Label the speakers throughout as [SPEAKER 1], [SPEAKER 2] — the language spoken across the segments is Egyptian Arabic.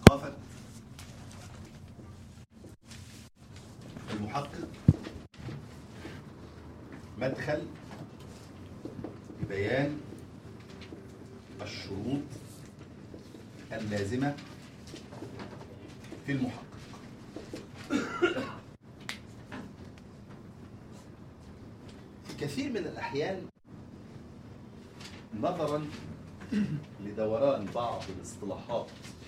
[SPEAKER 1] ثقافة المحقق مدخل ببيان الشروط اللازمة في المحقق في كثير من الأحيان نظرا لدوران بعض الاصطلاحات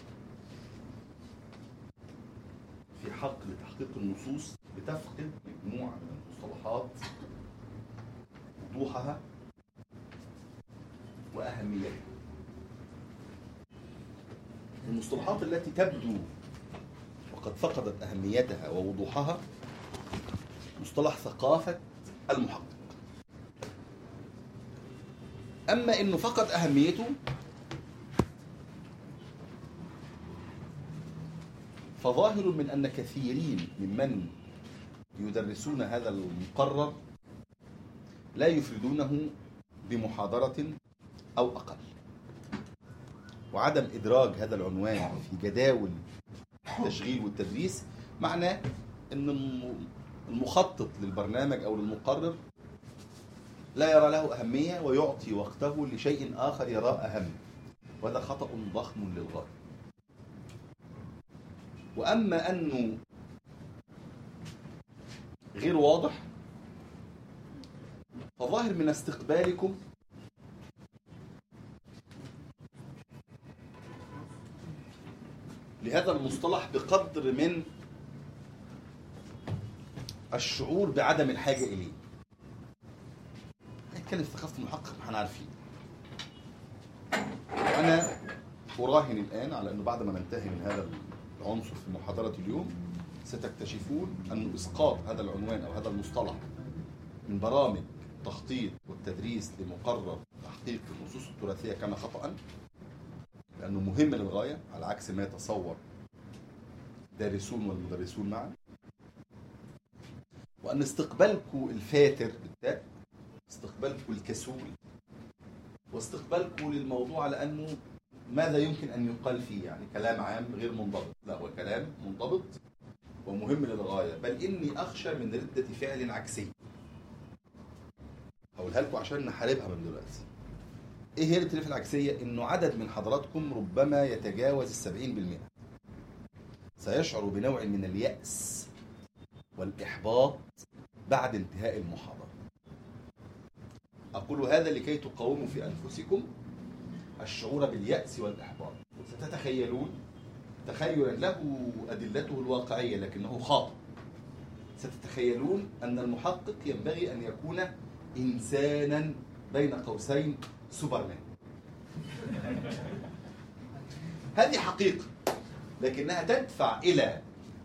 [SPEAKER 1] في حق لتحقيق النصوص بتفقد مجموعة من المصطلحات وضوحها وأهميتها المصطلحات التي تبدو وقد فقدت أهميتها ووضوحها مصطلح ثقافة المحقق أما إنه فقد أهميته فظاهر من أن كثيرين ممن يدرسون هذا المقرر لا يفردونه بمحاضرة أو أقل وعدم إدراج هذا العنوان في جداول التشغيل والتدريس معناه أن المخطط للبرنامج أو للمقرر لا يرى له أهمية ويعطي وقته لشيء آخر يراه أهم وهذا خطأ ضخم للغاية وأما أنه غير واضح فظاهر من استقبالكم لهذا المصطلح بقدر من الشعور بعدم الحاجة إليه نتكلم في ثقافة المحقق ما احنا عارفين وأنا أراهن الآن على أنه بعد ما ننتهي من هذا العنصر في محاضرة اليوم ستكتشفون أن إسقاط هذا العنوان أو هذا المصطلح من برامج التخطيط والتدريس لمقرر تحقيق النصوص التراثية كان خطأ لأنه مهم للغاية على عكس ما يتصور دارسون والمدرسون معا وأن استقبالكم الفاتر بالتاء استقبالكم الكسول واستقبالكم للموضوع على أنه ماذا يمكن أن يقال فيه يعني كلام عام غير منضبط لا هو كلام منضبط ومهم للغاية بل إني أخشى من ردة فعل عكسية هقولها لكم عشان نحاربها من دلوقتي ايه هي ردة الفعل العكسية انه عدد من حضراتكم ربما يتجاوز السبعين بالمئة سيشعر بنوع من اليأس والإحباط بعد انتهاء المحاضرة أقول هذا لكي تقاوموا في أنفسكم الشعور باليأس والإحباط ستتخيلون تخيلا له أدلته الواقعية لكنه خاطئ ستتخيلون أن المحقق ينبغي أن يكون إنسانا بين قوسين سوبرمان هذه حقيقة لكنها تدفع إلى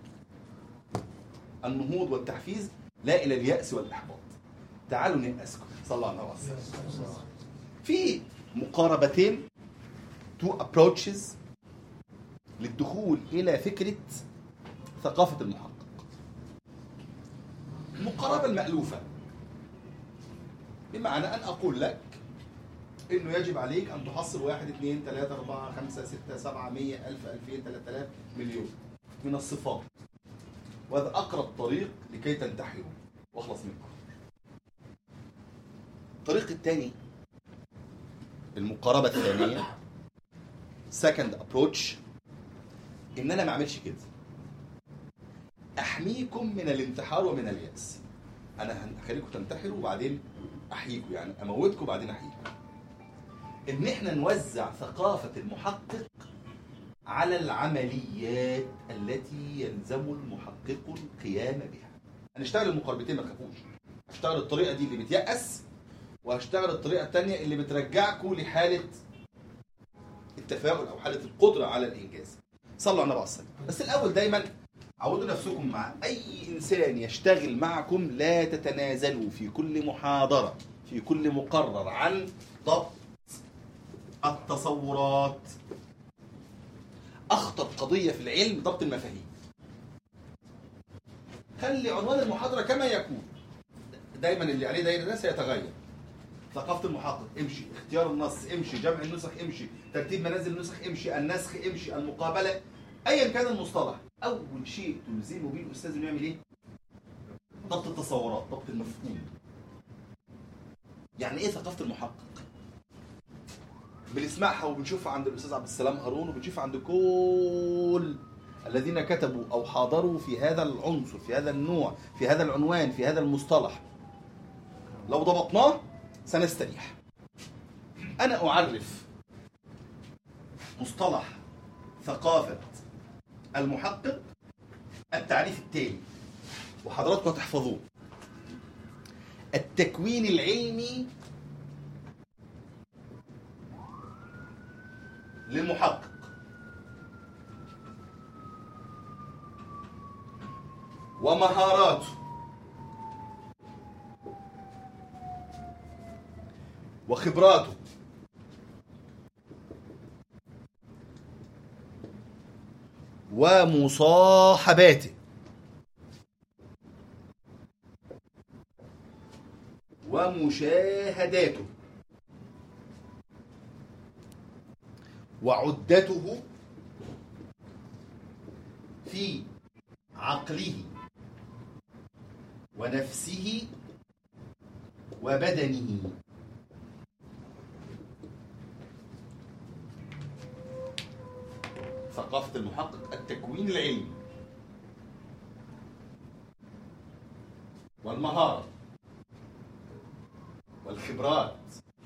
[SPEAKER 1] النهوض والتحفيز لا إلى اليأس والإحباط تعالوا نيأسكم صلى الله عليه وسلم في مقاربتين تو ابروتشز للدخول الى فكره ثقافه المحقق المقاربه المالوفه بمعنى ان اقول لك انه يجب عليك ان تحصل واحد اثنين ثلاثة أربعة خمسة ستة سبعة مية ألف ألفين ثلاثة آلاف مليون من الصفات وهذا أقرب طريق لكي تنتحره واخلص منه الطريق الثاني المقاربة الثانية second approach ان انا ما اعملش كده احميكم من الانتحار ومن اليأس انا هخليكم تنتحروا وبعدين احييكم يعني اموتكم وبعدين احييكم ان احنا نوزع ثقافة المحقق على العمليات التي يلزم المحقق القيام بها هنشتغل المقاربتين ما تخافوش هشتغل الطريقة دي اللي بتيأس وهشتغل الطريقة الثانية اللي بترجعكم لحالة التفاؤل أو حالة القدرة على الإنجاز صلوا على النبي عليه الصلاة بس الأول دايما عودوا نفسكم مع أي إنسان يشتغل معكم لا تتنازلوا في كل محاضرة في كل مقرر عن ضبط التصورات أخطر قضية في العلم ضبط المفاهيم خلي عنوان المحاضرة كما يكون دايما اللي عليه دايره ده سيتغير ثقافة المحقق امشي اختيار النص امشي جمع النسخ امشي ترتيب منازل النسخ امشي النسخ امشي المقابلة ايا كان المصطلح اول شيء تلزمه به الاستاذ انه يعمل ايه ضبط التصورات ضبط المفهوم يعني ايه ثقافه المحقق بنسمعها وبنشوفها عند الاستاذ عبد السلام هارون وبنشوفها عند كل الذين كتبوا او حاضروا في هذا العنصر في هذا النوع في هذا العنوان في هذا المصطلح لو ضبطناه سنستريح انا اعرف مصطلح ثقافه المحقق التعريف التالي وحضراتكم هتحفظوه التكوين العلمي للمحقق ومهاراته وخبراته ومصاحباته ومشاهداته وعدته في عقله ونفسه وبدنه ثقافة المحقق التكوين العلمي والمهارة والخبرات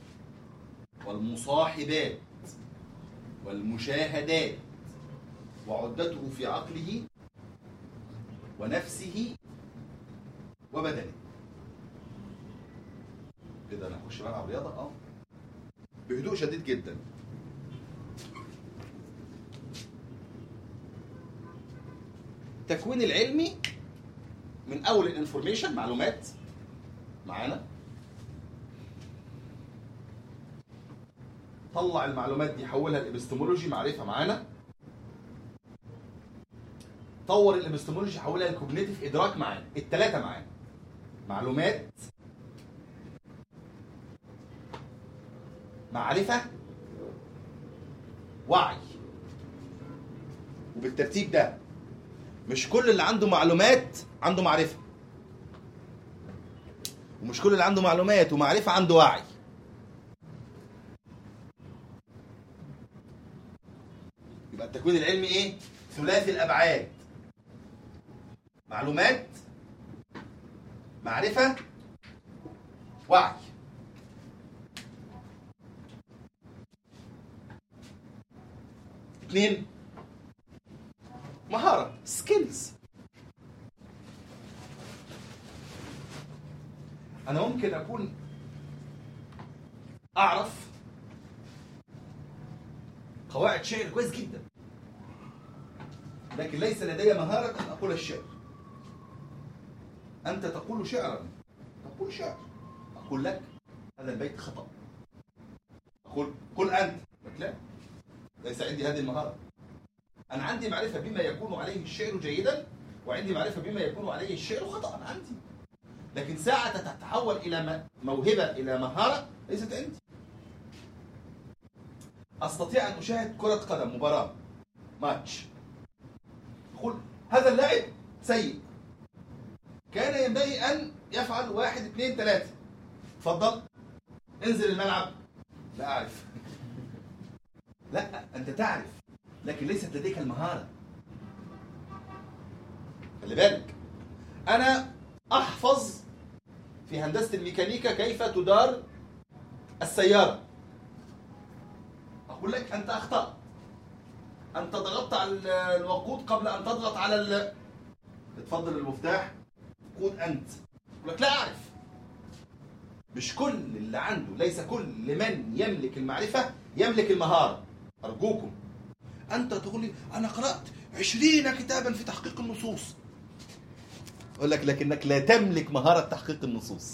[SPEAKER 1] والمصاحبات والمشاهدات وعدته في عقله ونفسه وبدنه كده انا هخش ملعب رياضه اه بهدوء شديد جدا التكوين العلمي من اول الانفورميشن معلومات معانا طلع المعلومات دي حولها لابستمولوجي معرفه معانا طور الابستمولوجي حولها لكوجنيتيف ادراك معانا الثلاثه معانا معلومات معرفه وعي وبالترتيب ده مش كل اللي عنده معلومات عنده معرفه ومش كل اللي عنده معلومات ومعرفه عنده وعي يبقى التكوين العلمي ايه ثلاثي الابعاد معلومات معرفه وعي اثنين مهارة سكيلز أنا ممكن أكون أعرف قواعد شعر كويس جدا لكن ليس لدي مهارة أن أقول الشعر أنت تقول شعرا تقول شعر أقول لك هذا البيت خطأ أقول قل أنت لك لا ليس عندي هذه المهارة أنا عندي معرفة بما يكون عليه الشعر جيدا وعندي معرفة بما يكون عليه الشعر خطأ عندي لكن ساعة تتحول إلى م- موهبة إلى مهارة ليست عندي أستطيع أن أشاهد كرة قدم مباراة ماتش أقول هذا اللاعب سيء كان ينبغي أن يفعل واحد اثنين ثلاثة تفضل انزل الملعب لا أعرف لا أنت تعرف لكن ليست لديك المهارة خلي بالك أنا أحفظ في هندسة الميكانيكا كيف تدار السيارة أقول لك أنت أخطأت أنت ضغطت على الوقود قبل أن تضغط على ال... اتفضل المفتاح قود أنت أقول لك لا أعرف مش كل اللي عنده ليس كل من يملك المعرفة يملك المهارة أرجوكم أنت تقول لي أنا قرأت عشرين كتابا في تحقيق النصوص أقول لك لكنك لا تملك مهارة تحقيق النصوص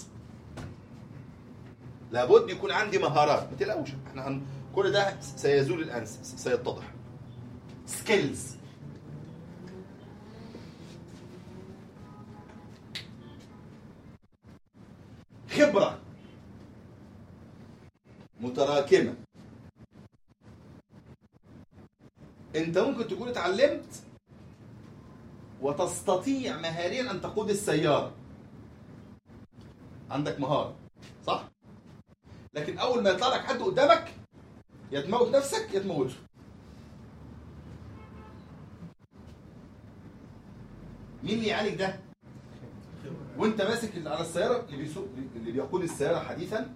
[SPEAKER 1] لابد يكون عندي مهارات ما تقلقوش احنا هن... كل ده سيزول الآن س- سيتضح سكيلز خبرة متراكمة انت ممكن تكون اتعلمت وتستطيع مهاريا ان تقود السياره عندك مهاره صح لكن اول ما يطلع لك حد قدامك يا تموت نفسك يا تموته مين اللي يعالج ده وانت ماسك على السياره اللي بيسوق اللي بيقود السياره حديثا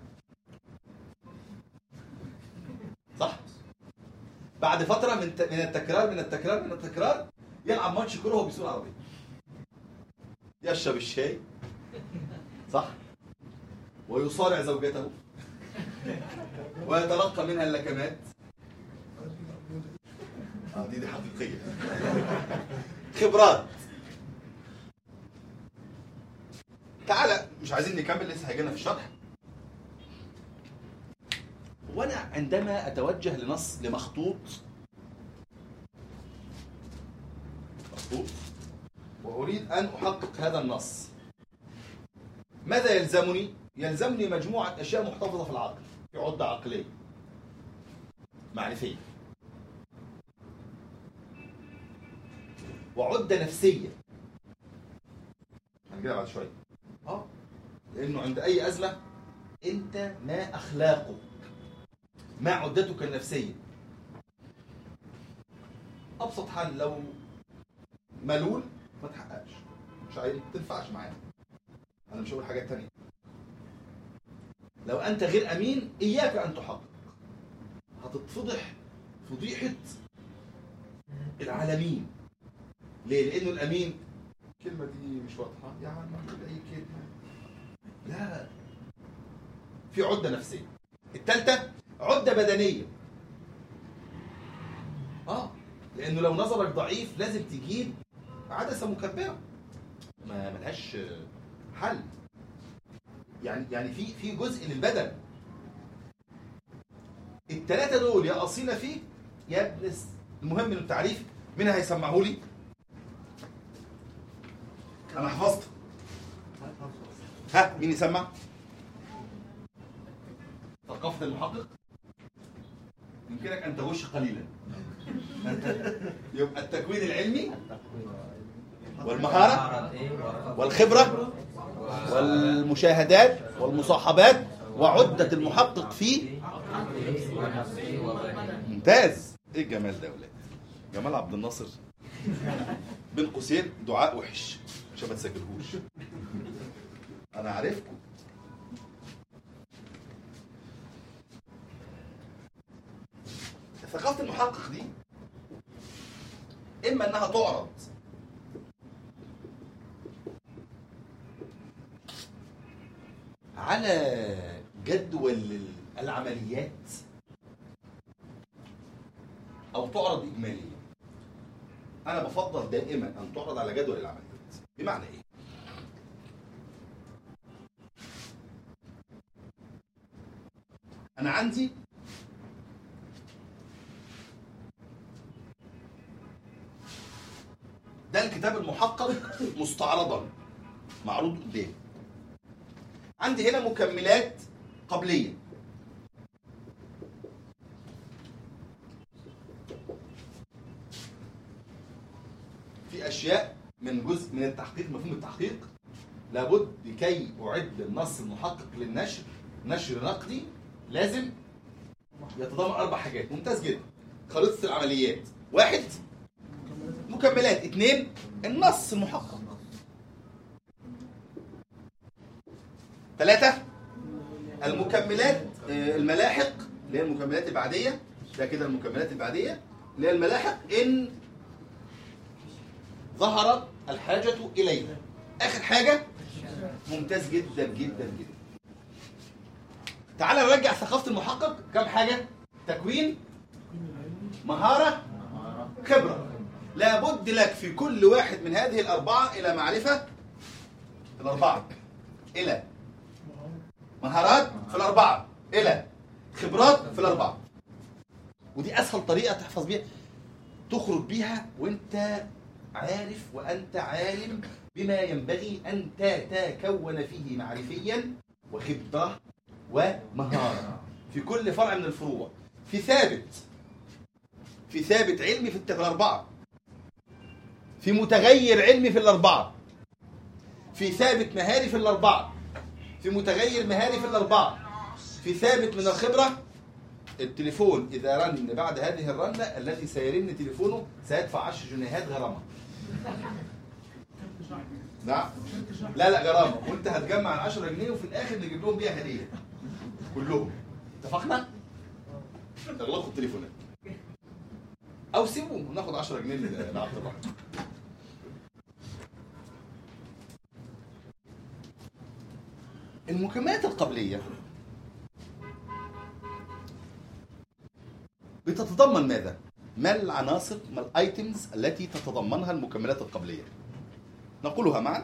[SPEAKER 1] صح بعد فتره من من التكرار من التكرار من التكرار يلعب ماتش كوره وهو بيسوق العربيه يشرب الشاي صح ويصارع زوجته ويتلقى منها اللكمات اه دي دي حقيقيه خبرات تعالى مش عايزين نكمل لسه هيجينا في الشرح وانا عندما اتوجه لنص لمخطوط مخطوط واريد ان احقق هذا النص ماذا يلزمني يلزمني مجموعه اشياء محتفظه في العقل في عده عقليه معرفيه وعده نفسيه هنجيبها بعد شويه اه لانه عند اي ازمه انت ما اخلاقك ما عدتك النفسيه ابسط حل لو ملول ما تحققش مش عايز ما تنفعش معايا انا مش هقول حاجات تانية لو انت غير امين اياك ان تحقق هتتفضح فضيحه العالمين ليه لانه الامين الكلمه دي مش واضحه يا عم اقول اي كلمه لا في عده نفسيه الثالثه عده بدنيه اه لانه لو نظرك ضعيف لازم تجيب عدسه مكبره ما ملهاش حل يعني يعني في في جزء للبدن الثلاثه دول يا اصيله فيك يا ابن المهم من التعريف مين هيسمعه لي انا حفظت ها مين يسمع ثقافة المحقق يمكنك أن تغش قليلا يبقى التكوين العلمي والمهارة والخبرة والمشاهدات والمصاحبات وعدة المحقق فيه ممتاز ايه الجمال ده يا ولاد جمال عبد الناصر بين قوسين دعاء وحش عشان ما تسجلهوش انا عارفكم ثقافة المحقق دي إما إنها تعرض على جدول العمليات أو تعرض إجماليا أنا بفضل دائما أن تعرض على جدول العمليات بمعنى إيه؟ أنا عندي ده الكتاب المحقق مستعرضا معروض قدامي عندي هنا مكملات قبليه في اشياء من جزء من التحقيق مفهوم التحقيق لابد لكي اعد النص المحقق للنشر نشر نقدي لازم يتضمن اربع حاجات ممتاز جدا خريطه العمليات واحد مكملات اثنين النص المحقق ثلاثة المكملات آه، الملاحق اللي هي المكملات البعدية ده كده المكملات البعدية اللي هي الملاحق إن ظهر الحاجة إليها آخر حاجة ممتاز جدا جدا جدا تعال نرجع ثقافة المحقق كم حاجة تكوين مهارة خبرة لابد لك في كل واحد من هذه الأربعة إلى معرفة الأربعة إلى مهارات في الأربعة إلى خبرات في الأربعة ودي أسهل طريقة تحفظ بيها تخرج بيها وأنت عارف وأنت عالم بما ينبغي أن تتكون فيه معرفيا وخبرة ومهارة في كل فرع من الفروع في ثابت في ثابت علمي في الأربعة في متغير علمي في الأربعة في ثابت مهاري في الأربعة في متغير مهاري في الأربعة في ثابت من الخبرة التليفون إذا رن بعد هذه الرنة الذي سيرن تليفونه سيدفع 10 جنيهات غرامة نعم لا لا غرامة وانت هتجمع ال 10 جنيه وفي الآخر نجيب لهم بيها هدية كلهم اتفقنا؟ اغلقوا التليفونات او سيبوه وناخد 10 جنيه لعبد الرحمن المكملات القبليه بتتضمن ماذا؟ ما العناصر ما الايتمز التي تتضمنها المكملات القبليه؟ نقولها معا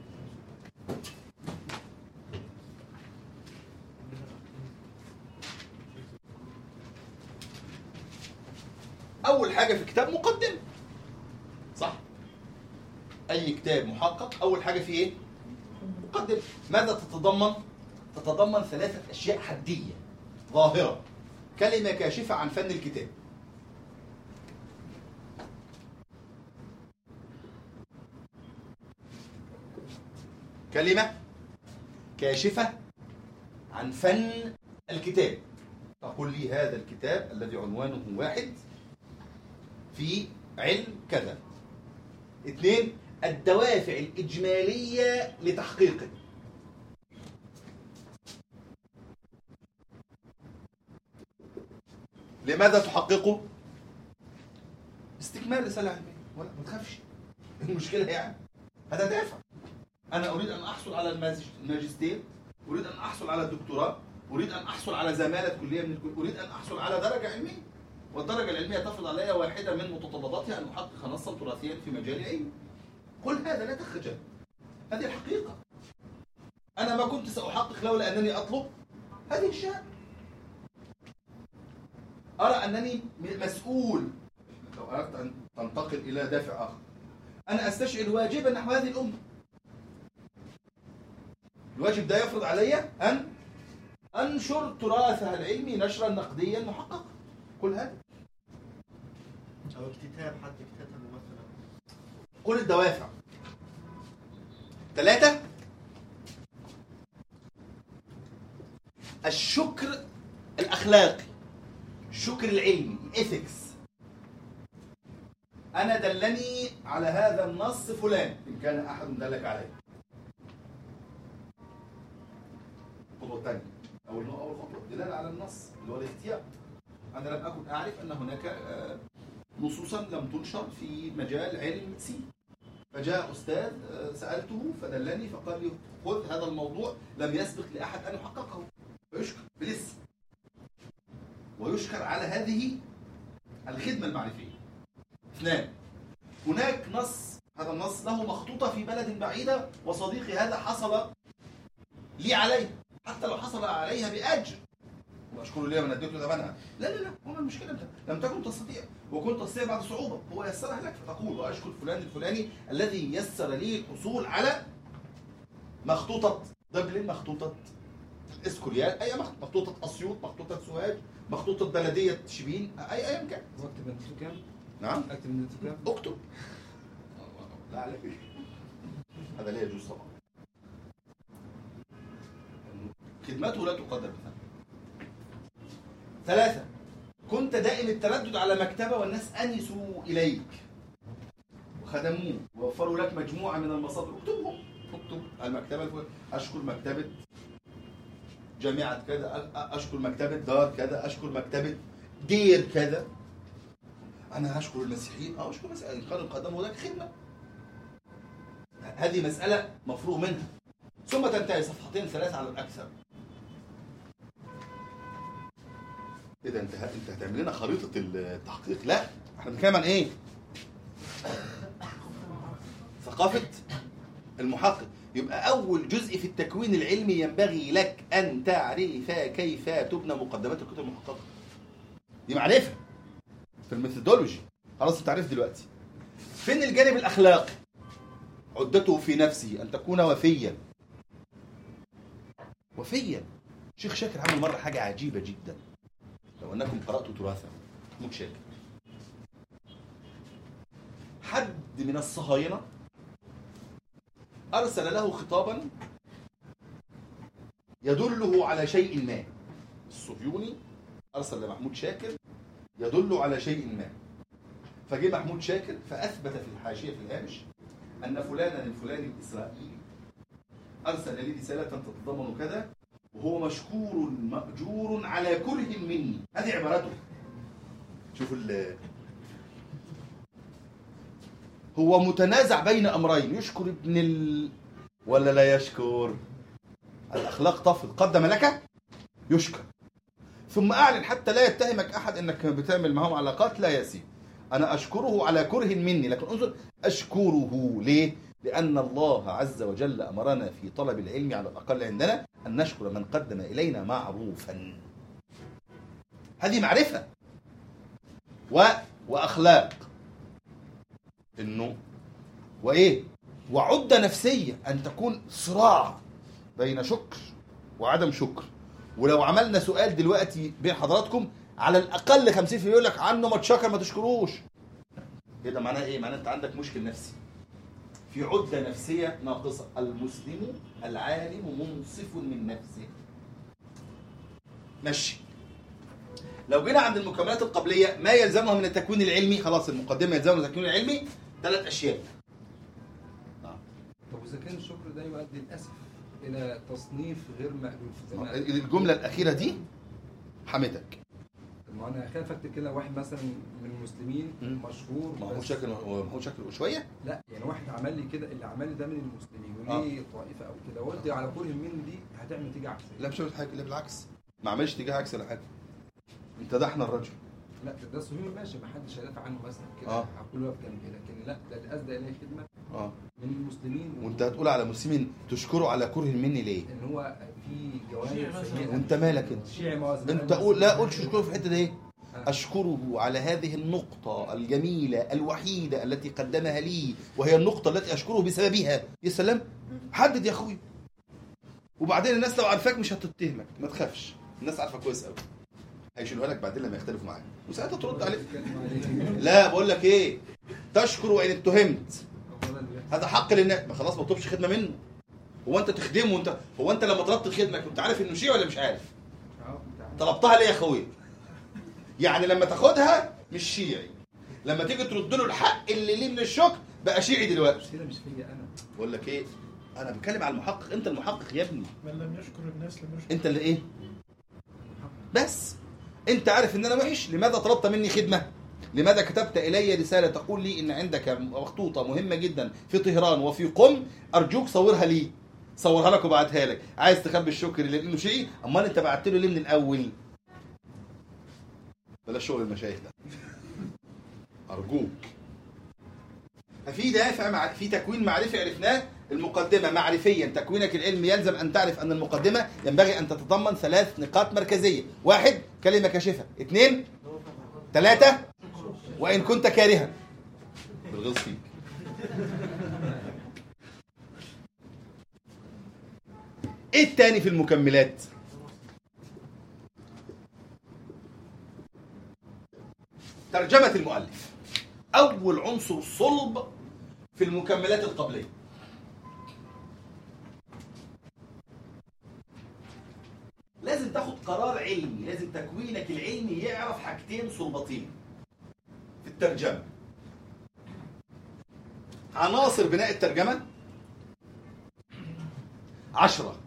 [SPEAKER 1] اول حاجه في كتاب مقدمه صح اي كتاب محقق اول حاجه فيه ايه مقدمه ماذا تتضمن تتضمن ثلاثه اشياء حديه ظاهره كلمه كاشفه عن فن الكتاب كلمه كاشفه عن فن الكتاب تقول لي هذا الكتاب الذي عنوانه واحد في علم كذا اثنين الدوافع الإجمالية لتحقيقه لماذا تحققه؟ استكمال رسالة علمية ولا ما تخافش المشكلة يعني هذا دافع أنا أريد أن أحصل على الماجستير أريد أن أحصل على الدكتوراه أريد أن أحصل على زمالة كلية من الكل أريد أن أحصل على درجة علمية والدرجة العلمية تفرض علي واحدة من متطلباتها أن أحقق نصا تراثيا في مجال علمي قل هذا لا تخجل هذه الحقيقة أنا ما كنت سأحقق لولا أنني أطلب هذه الشهادة أرى أنني مسؤول لو أردت أن تنتقل إلى دافع آخر أنا أستشعر واجبا نحو هذه الأمة الواجب ده يفرض علي أن أنشر تراثها العلمي نشرا نقديا محققا قل هذا
[SPEAKER 2] أو اكتتاب حد اكتتب مثلا
[SPEAKER 1] قل الدوافع ثلاثة الشكر الأخلاقي الشكر العلمي الإثكس أنا دلني على هذا النص فلان إن كان أحد دلك عليه الخطوة الثانية أو أول خطوة دلالة على النص اللي هو الاختيار أنا لم أكن أعرف أن هناك آه، نصوصا لم تنشر في مجال علم سي فجاء أستاذ آه، سألته فدلني فقال لي خذ هذا الموضوع لم يسبق لأحد أن يحققه فيشكر بلس ويشكر على هذه الخدمة المعرفية اثنان هناك نص هذا النص له مخطوطة في بلد بعيدة وصديقي هذا حصل لي عليه حتى لو حصل عليها بأجر واشكره ليه من اديته ثمنها لا لا لا هو المشكله انت لم تكن تستطيع وكنت تستطيع بعد صعوبه هو يسرها لك فتقول واشكر فلان الفلاني الذي يسر لي الحصول على مخطوطه دبلن مخطوطه اسكوريال اي مخطوطه اسيوط مخطوطه سوهاج مخطوطه بلديه شبين اي ايا كان
[SPEAKER 3] واكتب نتيجته كام؟
[SPEAKER 1] نعم
[SPEAKER 3] اكتب نتيجته كام؟
[SPEAKER 1] اكتب لا عليك هذا لا يجوز طبعا خدمته لا تقدر بثمن ثلاثة كنت دائم التردد على مكتبة والناس أنسوا إليك وخدموه ووفروا لك مجموعة من المصادر اكتبهم اكتب المكتبة الفلانية أشكر مكتبة جامعة كذا أشكر مكتبة دار كذا أشكر مكتبة دير كذا أنا أشكر المسيحيين أه أشكر المسيحيين قالوا قدموا لك خدمة هذه مسألة مفروغ منها ثم تنتهي صفحتين ثلاثة على الأكثر ايه ده انت انت هتعمل لنا خريطه التحقيق لا احنا بنتكلم عن ايه ثقافه المحقق يبقى اول جزء في التكوين العلمي ينبغي لك ان تعرف كيف تبنى مقدمات الكتب المحققه دي معرفه في الميثودولوجي خلاص انت عارف دلوقتي فين الجانب الاخلاقي عدته في نفسه ان تكون وفيا وفيا شيخ شاكر عمل مره حاجه عجيبه جدا لو انكم قراتوا تراثا محمود شاكر من الصهاينة أرسل له خطابا يدله على شيء ما الصهيوني أرسل لمحمود شاكر يدل على شيء ما فجه محمود شاكر فأثبت في الحاشية في الهامش أن فلانا الفلاني الإسرائيلي أرسل لي رسالة تتضمن كذا وهو مشكور مأجور على كره مني هذه عبارته شوفوا ال هو متنازع بين امرين يشكر ابن ال... ولا لا يشكر الاخلاق تفض قدم لك يشكر ثم اعلن حتى لا يتهمك احد انك بتعمل معهم علاقات لا يسيب انا اشكره على كره مني لكن انظر اشكره ليه لان الله عز وجل امرنا في طلب العلم على الاقل عندنا ان نشكر من قدم الينا معروفا هذه معرفه و... واخلاق انه وايه وعده نفسيه ان تكون صراع بين شكر وعدم شكر ولو عملنا سؤال دلوقتي بين حضراتكم على الاقل 50 يقول لك عنه ما تشكر ما تشكروش ايه ده معناه ايه معناه انت عندك مشكل نفسي في عده نفسيه ناقصه المسلم العالم منصف من نفسه ماشي لو جينا عند المكملات القبليه ما يلزمها من التكوين العلمي خلاص المقدمه يلزمها من التكوين العلمي ثلاث اشياء
[SPEAKER 3] طب واذا كان الشكر ده يؤدي للاسف الى تصنيف غير مألوف زي ما
[SPEAKER 1] الجمله الاخيره دي حمدك
[SPEAKER 3] طب ما انا خايف اكتب كده واحد مثلا من المسلمين
[SPEAKER 1] مم.
[SPEAKER 3] مشهور
[SPEAKER 1] ما هو
[SPEAKER 3] بس-
[SPEAKER 1] شكل ما هو شكل شويه
[SPEAKER 3] لا يعني واحد عمل لي كده اللي عمل لي ده من المسلمين وليه طائفه او كده وقلت على كل من دي هتعمل نتيجه عكسيه
[SPEAKER 1] لا مش حاجه لا بالعكس ما عملش تجاه عكس ولا حاجه انت دحنا الرجل
[SPEAKER 3] لا ده- ده صهيوني ماشي ما حدش هيدافع عنه مثلا كده
[SPEAKER 1] آه.
[SPEAKER 3] هقول واقف جنبي لكن لا ده اللي اسدى اليه خدمه
[SPEAKER 1] اه
[SPEAKER 3] من المسلمين
[SPEAKER 1] وانت هتقول على مسلمين تشكره على كره مني ليه
[SPEAKER 3] ان هو في جوانب
[SPEAKER 2] شيعي مثلاً.
[SPEAKER 3] سيئه
[SPEAKER 1] وانت مالك انت
[SPEAKER 3] شيعي موازنة
[SPEAKER 1] انت قول لا قول تشكره في الحته دي ايه أشكره على هذه النقطة الجميلة الوحيدة التي قدمها لي وهي النقطة التي أشكره بسببها يا سلام حدد يا أخوي وبعدين الناس لو عارفاك مش هتتهمك ما تخافش الناس عارفة كويس قوي هيشيلوها لك بعدين لما يختلفوا معاك وساعتها ترد عليه لا بقول لك ايه تشكر وان اتهمت هذا حق للناس ما خلاص ما تطلبش خدمه منه هو انت تخدمه وانت هو انت لما طلبت الخدمه كنت عارف انه شيعي ولا مش عارف طلبتها ليه يا اخويا يعني لما تاخدها مش شيعي لما تيجي ترد له الحق اللي ليه من الشكر بقى شيعي دلوقتي
[SPEAKER 3] المشكله مش فيا انا
[SPEAKER 1] بقول لك ايه انا بتكلم على المحقق انت المحقق يا ابني
[SPEAKER 2] من لم يشكر الناس لم يشكر
[SPEAKER 1] انت اللي ايه بس انت عارف ان انا وحش لماذا طلبت مني خدمه لماذا كتبت الي رساله تقول لي ان عندك مخطوطه مهمه جدا في طهران وفي قم ارجوك صورها لي صورها لك وبعتها لك عايز تخبي الشكر لانه شيء امال انت بعت له ليه من الاول بلاش شغل المشايخ ده ارجوك ففي دافع مع في تكوين معرفي عرفناه المقدمة معرفيا تكوينك العلمي يلزم أن تعرف أن المقدمة ينبغي أن تتضمن ثلاث نقاط مركزية واحد كلمة كاشفة اثنين ثلاثة وإن كنت كارها بالغص فيك ايه التاني في المكملات ترجمة المؤلف أول عنصر صلب في المكملات القبلية لازم تاخد قرار علمي لازم تكوينك العلمي يعرف حاجتين صلبتين في الترجمة عناصر بناء الترجمة عشرة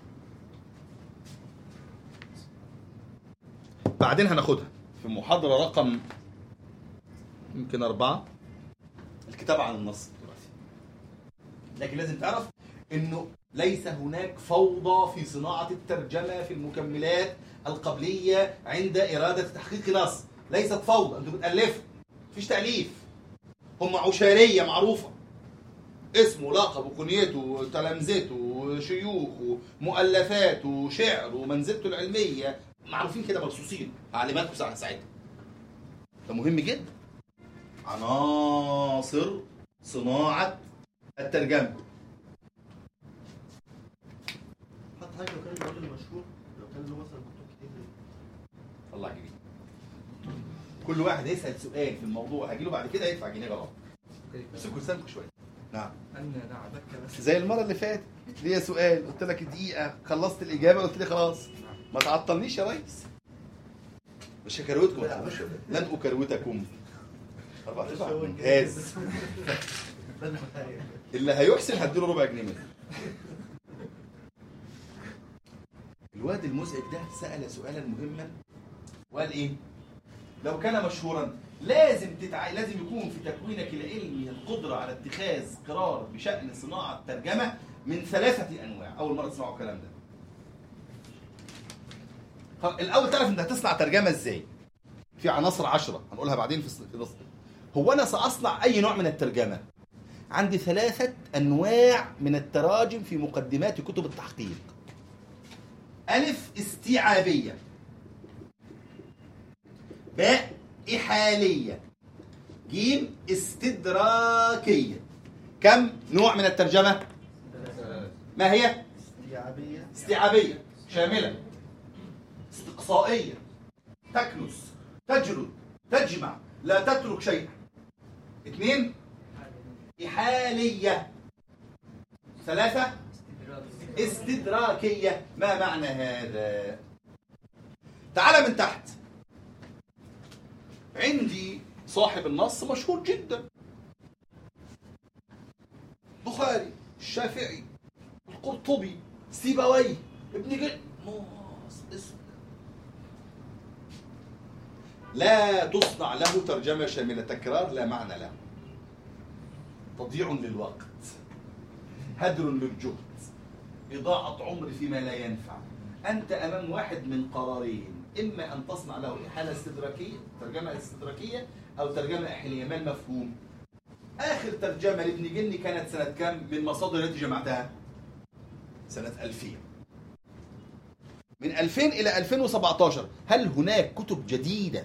[SPEAKER 1] بعدين هناخدها في محاضرة رقم يمكن أربعة الكتاب عن النص دلوقتي لكن لازم تعرف انه ليس هناك فوضى في صناعة الترجمة في المكملات القبلية عند إرادة تحقيق نص ليست فوضى انتوا بتألفوا مفيش تأليف هم عشارية معروفة اسمه لقب وكنيته وتلامذته وشيوخ ومؤلفات وشعر ومنزلته العلمية معروفين كده مرصوصين هعلمكم ساعة ساعتها ده مهم جدا عناصر صناعة الترجمة
[SPEAKER 2] حتى حاجه لو كان الراجل مشهور لو كان له مثلا كتب كتير
[SPEAKER 1] طلع جنيه كل واحد يسأل سؤال في الموضوع هجيله بعد كده يدفع جنيه غلط
[SPEAKER 3] كيف
[SPEAKER 1] امسكوا لسانكم شويه نعم
[SPEAKER 3] أن نعبك بس
[SPEAKER 1] زي المره اللي فاتت ليا سؤال قلت لك دقيقه خلصت الاجابه قلت لي خلاص
[SPEAKER 3] نعم.
[SPEAKER 1] ما تعطلنيش يا ريس مش هكروتكم لن اكروتكم أربعة أرباع ممتاز اللي هيحسن هديله ربع جنيه منه الواد المزعج ده سأل سؤالا مهما وقال ايه؟ لو كان مشهورا لازم تتع... لازم يكون في تكوينك العلمي القدرة على اتخاذ قرار بشأن صناعة ترجمة من ثلاثة أنواع أول مرة تسمعوا الكلام ده خلاص، الأول تعرف أنت هتصنع ترجمة إزاي في عناصر عشرة هنقولها بعدين في الص- في النص هو أنا سأصنع أي نوع من الترجمة عندي ثلاثة أنواع من التراجم في مقدمات كتب التحقيق ألف استيعابية باء إحالية جيم استدراكية كم نوع من الترجمة؟ ما هي؟
[SPEAKER 2] استيعابية
[SPEAKER 1] استيعابية شاملة استقصائية تكنس تجرد تجمع لا تترك شيئا اثنين إحالية ثلاثة استدراكية ما معنى هذا تعال من تحت عندي صاحب النص مشهور جدا بخاري الشافعي القرطبي سيبويه ابن جل ناص اسم لا تصنع له ترجمة شاملة تكرار لا معنى له تضييع للوقت هدر للجهد إضاعة عمر فيما لا ينفع أنت أمام واحد من قرارين إما أن تصنع له إحالة استدراكية ترجمة استدراكية أو ترجمة إحلية ما المفهوم آخر ترجمة لابن جني كانت سنة كام من مصادر التي جمعتها سنة 2000 من 2000 إلى 2017 هل هناك كتب جديدة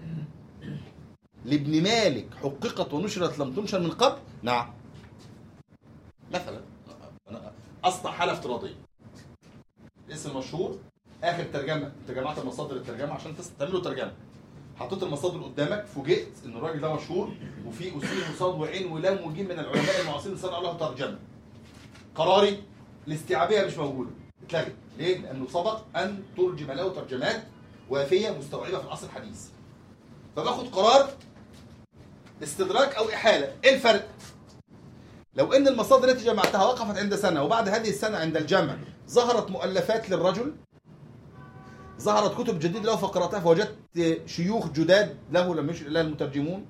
[SPEAKER 1] لابن مالك حققت ونشرت لم تنشر من قبل؟ نعم مثلا أنا أصنع حالة افتراضية اسم مشهور آخر ترجمة أنت جمعت مصادر الترجمة عشان تس- تعملوا ترجمة حطيت المصادر قدامك فوجئت ان الراجل ده مشهور وفي اصول وصاد وعين ولام وجيم من العلماء المعاصرين صنعوا له ترجمه قراري الاستيعابيه مش موجوده اتلغت ليه؟ لانه سبق ان ترجم له ترجمات وافيه مستوعبه في العصر الحديث فباخد قرار استدراك او احاله ايه الفرق؟ لو ان المصادر التي جمعتها وقفت عند سنه وبعد هذه السنه عند الجمع ظهرت مؤلفات للرجل ظهرت كتب جديدة له فقراتها فوجدت شيوخ جداد له لم يشر إليها المترجمون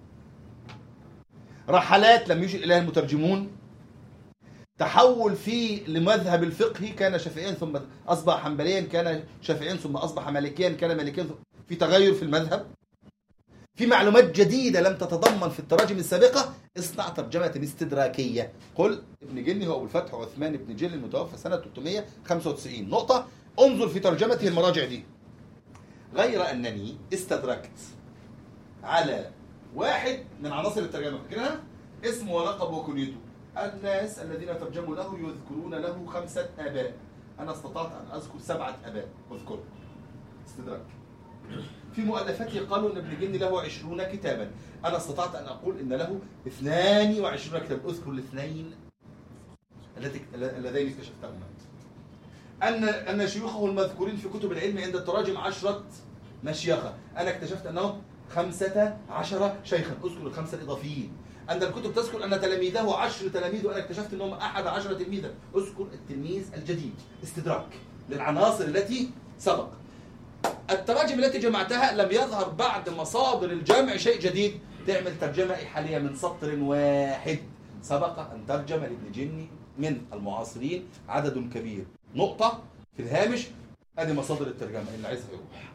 [SPEAKER 1] رحلات لم يشر إليها المترجمون تحول في لمذهب الفقه كان شافعيا ثم أصبح حنبليا كان شافعيا ثم أصبح مالكيا كان مالكيا ثم في تغير في المذهب في معلومات جديدة لم تتضمن في التراجم السابقة اصنع ترجمة استدراكية قل ابن جني هو أبو الفتح عثمان بن جل المتوفى سنة 395 نقطة انظر في ترجمته المراجع دي غير أنني استدركت على واحد من عناصر الترجمة فاكرها اسمه ولقب وكنيته الناس الذين ترجموا له يذكرون له خمسة آباء أنا استطعت أن أذكر سبعة آباء أذكرهم استدراك في مؤلفاته قالوا ان ابن جني له عشرون كتابا انا استطعت ان اقول ان له اثنان وعشرون كتابا اذكر الاثنين التي اللذين اكتشفتهما ان ان شيوخه المذكورين في كتب العلم عند التراجم عشرة مشيخة انا اكتشفت انهم خمسة عشر شيخا اذكر الخمسة الاضافيين ان الكتب تذكر ان تلاميذه عشر تلاميذ وانا اكتشفت انهم احد عشر تلميذا اذكر التلميذ الجديد استدراك للعناصر التي سبق التراجم التي جمعتها لم يظهر بعد مصادر الجمع شيء جديد تعمل ترجمة إحالية من سطر واحد سبق أن ترجم لابن جني من المعاصرين عدد كبير نقطة في الهامش أدي مصادر الترجمة اللي عايزها يروح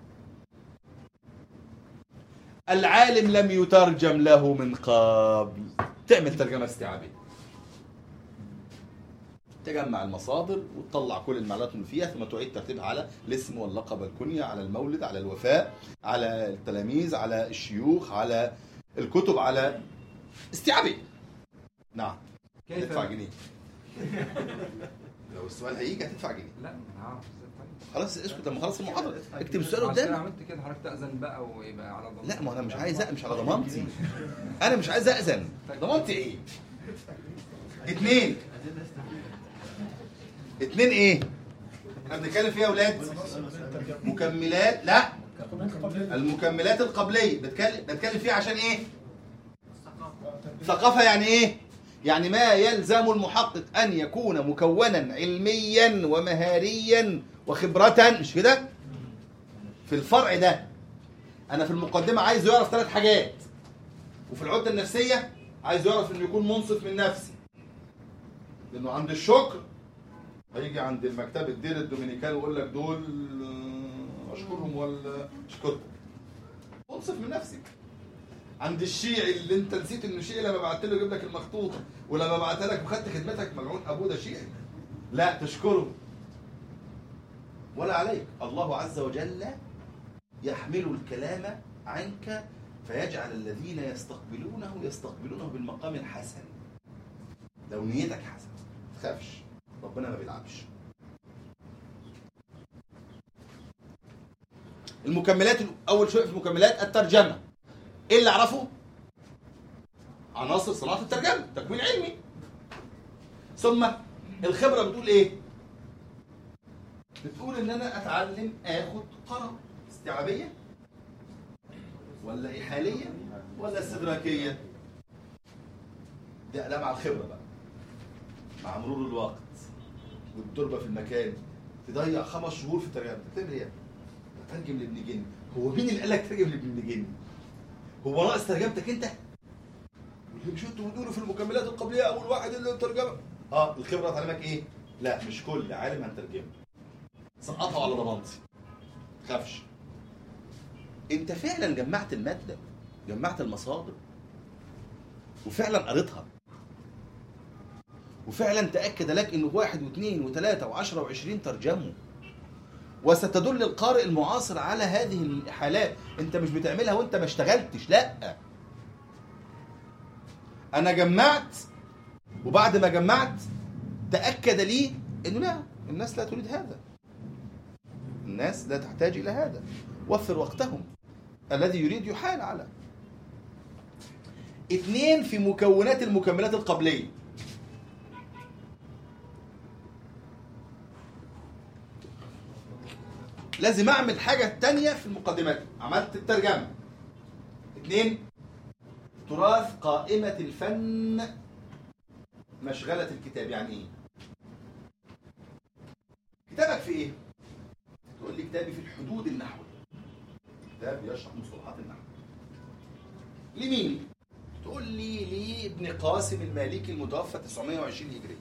[SPEAKER 1] العالم لم يترجم له من قبل تعمل ترجمة استيعابية تجمع المصادر وتطلع كل المعلومات اللي فيها ثم تعيد ترتيبها على الاسم واللقب والكنية على المولد على الوفاء على التلاميذ على الشيوخ على الكتب على استيعابية نعم
[SPEAKER 3] كيف
[SPEAKER 1] تدفع جنيه لو السؤال هيجي هتدفع جنيه
[SPEAKER 3] لا انا عارف ازاي طيب
[SPEAKER 1] خلاص اسكت لما خلص المحاضره اكتب السؤال
[SPEAKER 3] عشان كده
[SPEAKER 1] قدامك
[SPEAKER 3] عملت كده حضرتك تأذن بقى ويبقى على ضمانتك
[SPEAKER 1] لا ما انا مش عايز أ- مش على ضمانتي انا مش عايز اذن ضمانتي ايه اتنين اتنين ايه احنا بنتكلم فيها يا اولاد مكملات لا المكملات القبليه بتكلم بتكلم فيها عشان ايه ثقافه يعني ايه يعني ما يلزم المحقق ان يكون مكونا علميا ومهاريا وخبره مش كده في الفرع ده انا في المقدمه عايزه يعرف ثلاث حاجات وفي العده النفسيه عايزه يعرف انه يكون منصف من نفسه لانه عند الشكر هيجي عند المكتبه الدير الدومينيكان ويقول لك دول آه، اشكرهم ولا اشكرهم منصف من نفسك عند الشيعي اللي انت نسيت انه شيعي لما بعت له يجيب لك المخطوطه ولما بعتها لك وخدت خدمتك ملعون ابوه ده شيعي لا تشكره ولا عليك الله عز وجل يحمل الكلام عنك فيجعل الذين يستقبلونه يستقبلونه بالمقام الحسن لو نيتك حسنه ما تخافش ربنا ما بيلعبش المكملات اول شيء في المكملات الترجمه ايه اللي اعرفه عناصر صناعه الترجمه تكوين علمي ثم الخبره بتقول ايه بتقول ان انا اتعلم اخد قرار استيعابيه ولا احاليه ولا استدراكيه ده ده مع الخبره بقى مع مرور الوقت والتربه في المكان تضيع خمس شهور في الترجمه بتعمل ايه؟ بترجم لابن جني هو مين اللي قال لك ترجم لابن جني؟ هو ناقص ترجمتك انت؟ واللي مش انتوا بتقولوا في المكملات القبليه اول واحد اللي ترجمه اه الخبره تعلمك ايه؟ لا مش كل عالم هنترجمه سقطها على ضمانتي خافش انت فعلا جمعت الماده جمعت المصادر وفعلا قريتها وفعلا تأكد لك انه واحد واثنين وثلاثة وعشرة وعشرين ترجموا وستدل القارئ المعاصر على هذه الحالات انت مش بتعملها وانت ما اشتغلتش لا انا جمعت وبعد ما جمعت تأكد لي انه لا الناس لا تريد هذا الناس لا تحتاج الى هذا وفر وقتهم الذي يريد يحال على اثنين في مكونات المكملات القبليه لازم اعمل حاجه تانية في المقدمات عملت الترجمه اثنين تراث قائمه الفن مشغله الكتاب يعني ايه كتابك في ايه تقول لي كتابي في الحدود النحويه كتاب يشرح مصطلحات النحو لمين تقول لي لابن قاسم المالكي المتوفى 920 هجري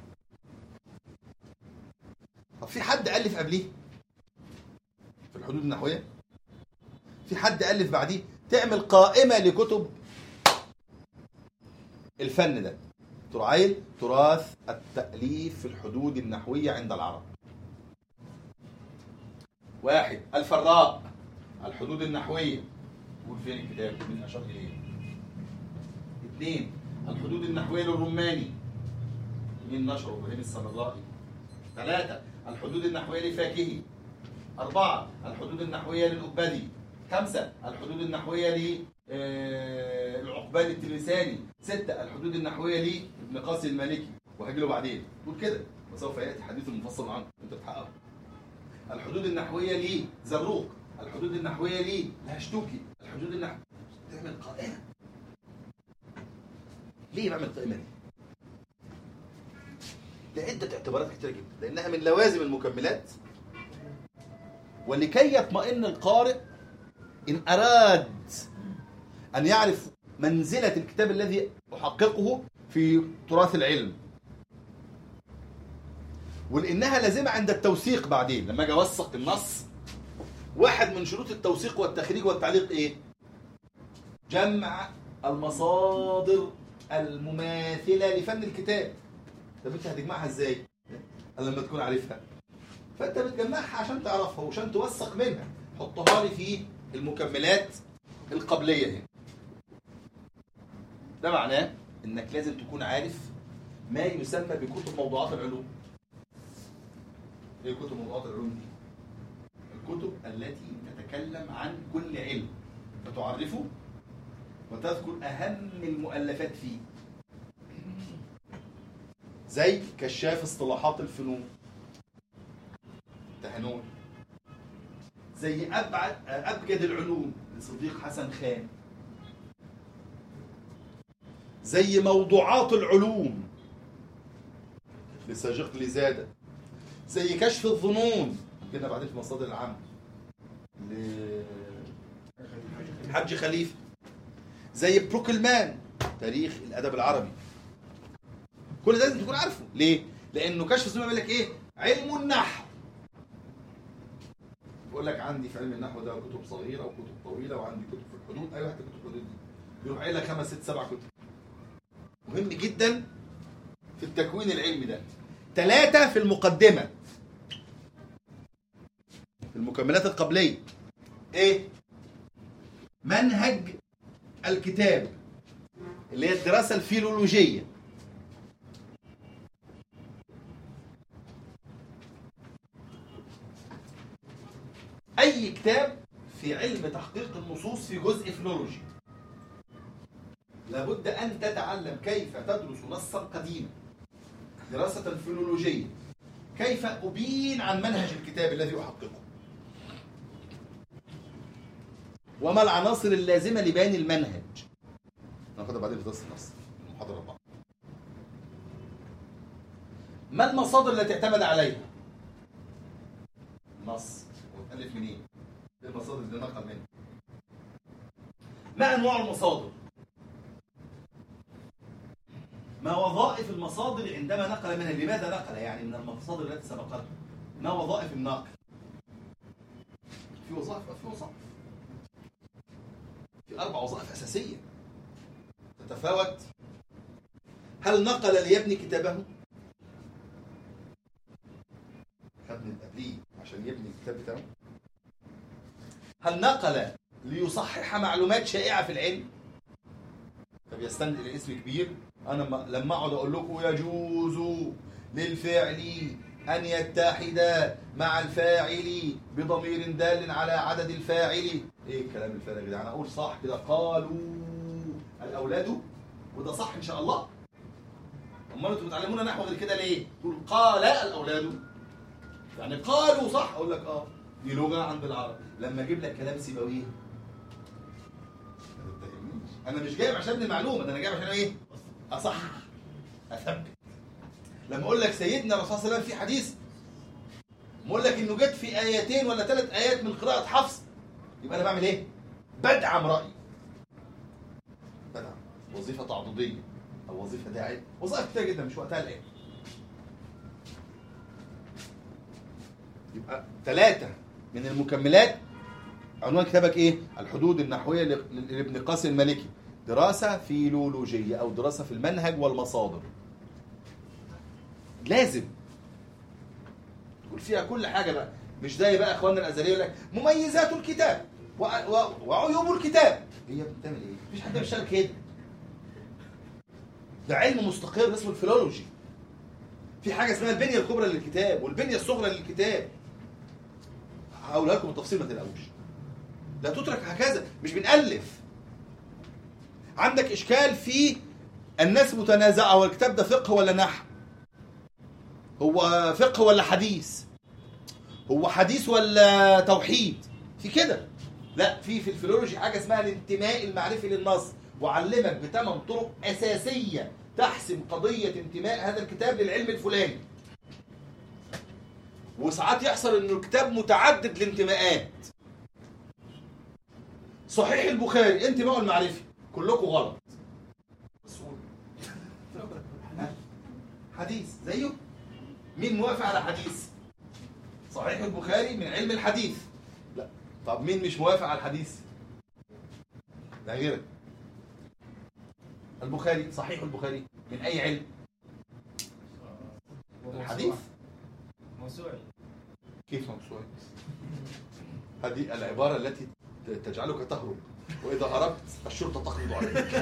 [SPEAKER 1] طب في حد الف قبليه في الحدود النحويه في حد الف بعديه تعمل قائمه لكتب الفن ده ترعيل تراث التاليف في الحدود النحويه عند العرب واحد الفراء الحدود النحويه قول فين الكتاب من اشار اليه اثنين الحدود النحويه للرماني مين نشره ابراهيم السمرائي ثلاثه الحدود النحويه لفاكهي أربعة الحدود النحوية للأبدي خمسة الحدود النحوية للعقبان التلمساني ستة الحدود النحوية لابن قاسم المالكي وهجي له بعدين قول كده وسوف يأتي حديث مفصل عنه أنت بتحققه الحدود النحوية لزروق الحدود النحوية لهشتوكي الحدود النحوية تعمل قائمة ليه بعمل القائمة دي؟ لعدة اعتبارات كتيرة جدا لأنها من لوازم المكملات ولكي يطمئن القارئ إن أراد أن يعرف منزلة الكتاب الذي أحققه في تراث العلم ولأنها لازمة عند التوثيق بعدين لما أجي أوثق النص واحد من شروط التوثيق والتخريج والتعليق إيه؟ جمع المصادر المماثلة لفن الكتاب طب أنت هتجمعها إزاي؟ لما تكون عارفها فانت بتجمعها عشان تعرفها وعشان توثق منها حطها لي في المكملات القبليه هنا ده معناه انك لازم تكون عارف ما يسمى بكتب موضوعات العلوم ايه كتب موضوعات العلوم دي الكتب التي تتكلم عن كل علم فتعرفه وتذكر أهم المؤلفات فيه زي كشاف اصطلاحات الفنون تهنون زي أبعد أبجد العلوم لصديق حسن خان زي موضوعات العلوم لساجق لزادة زي كشف الظنون كده بعدين في مصادر العامة لحج خليفة زي بروكلمان تاريخ الأدب العربي كل ده لازم تكون عارفه ليه؟ لأنه كشف الظنون بيقول لك إيه؟ علم النحو بيقول لك عندي في علم النحو ده كتب صغيرة وكتب طويلة وعندي كتب في الحدود أيوة حتى كتب في الحدود دي يروح قايل لك خمس ست سبع كتب مهم جدا في التكوين العلمي ده ثلاثة في المقدمة في المكملات القبلية ايه منهج الكتاب اللي هي الدراسة الفيلولوجية أي كتاب في علم تحقيق النصوص في جزء فيلولوجي لابد أن تتعلم كيف تدرس نصا قديما دراسة فيلولوجية كيف أبين عن منهج الكتاب الذي أحققه وما العناصر اللازمة لبيان المنهج ناخدها بعدين في درس النص المحاضرة الرابعة ما المصادر التي اعتمد عليها نص وتألف منين ايه المصادر اللي نقل منها ما أنواع المصادر ما وظائف المصادر عندما نقل منها لماذا نقل يعني من المصادر التي سبقتها ما وظائف الناقل في وظائف في وظائف في أربع وظائف أساسية تتفاوت هل نقل ليبني كتابه خد من قبليه عشان يبني الكتاب بتاعه هل نقل ليصحح معلومات شائعة في العلم طب يستند إلى اسم كبير انا ما- لما اقعد اقول لكم يجوز للفعل ان يتحد مع الفاعل بضمير دال على عدد الفاعل ايه الكلام الفارغ ده انا اقول صح كده قالوا الاولاد وده صح ان شاء الله امال انتوا بتعلمونا نحو غير كده ليه تقول قال الاولاد يعني قالوا صح اقول لك اه دي لغه عند العرب لما اجيب لك كلام سيبويه ما تتهمنيش انا مش جايب عشان ابني معلومه ده انا جايب عشان ايه اصح اثبت لما اقول لك سيدنا الرسول صلى الله عليه وسلم في حديث ما اقول لك انه جت في ايتين ولا ثلاث ايات من قراءه حفص يبقى انا بعمل ايه بدعم رايي بدعم وظيفه تعضديه او وظيفه داعيه وظائف كتير جدا مش وقتها الان يبقى ثلاثه من المكملات عنوان كتابك ايه الحدود النحويه ل- لابن قاسم المالكي دراسه فيلولوجيه او دراسه في المنهج والمصادر لازم تقول فيها كل حاجه بقى مش زي بقى اخواننا الازهريه يقول لك مميزات الكتاب و... و... وعيوب الكتاب هي بتعمل ايه مفيش حد بيشتغل كده ده علم مستقر اسمه الفيلولوجي في حاجه اسمها البنيه الكبرى للكتاب والبنيه الصغرى للكتاب هقولها لكم بالتفصيل ما تقلقوش لا تترك هكذا مش بنألف عندك إشكال في الناس متنازعة هو الكتاب ده فقه ولا نحو هو فقه ولا حديث هو حديث ولا توحيد في كده لا في في الفيلولوجي حاجة اسمها الانتماء المعرفي للنص وعلمك بثمان طرق أساسية تحسم قضية انتماء هذا الكتاب للعلم الفلاني وساعات يحصل انه الكتاب متعدد الانتماءات صحيح البخاري انتماء المعرفي كلكم غلط ها؟ حديث زيه مين موافق على حديث صحيح البخاري من علم الحديث لا طب مين مش موافق على الحديث ده غيرك البخاري صحيح البخاري من اي علم الحديث
[SPEAKER 4] موسوعي
[SPEAKER 1] كيف موسوعي هذه العبارة التي تجعلك تهرب وإذا هربت الشرطة تقبض عليك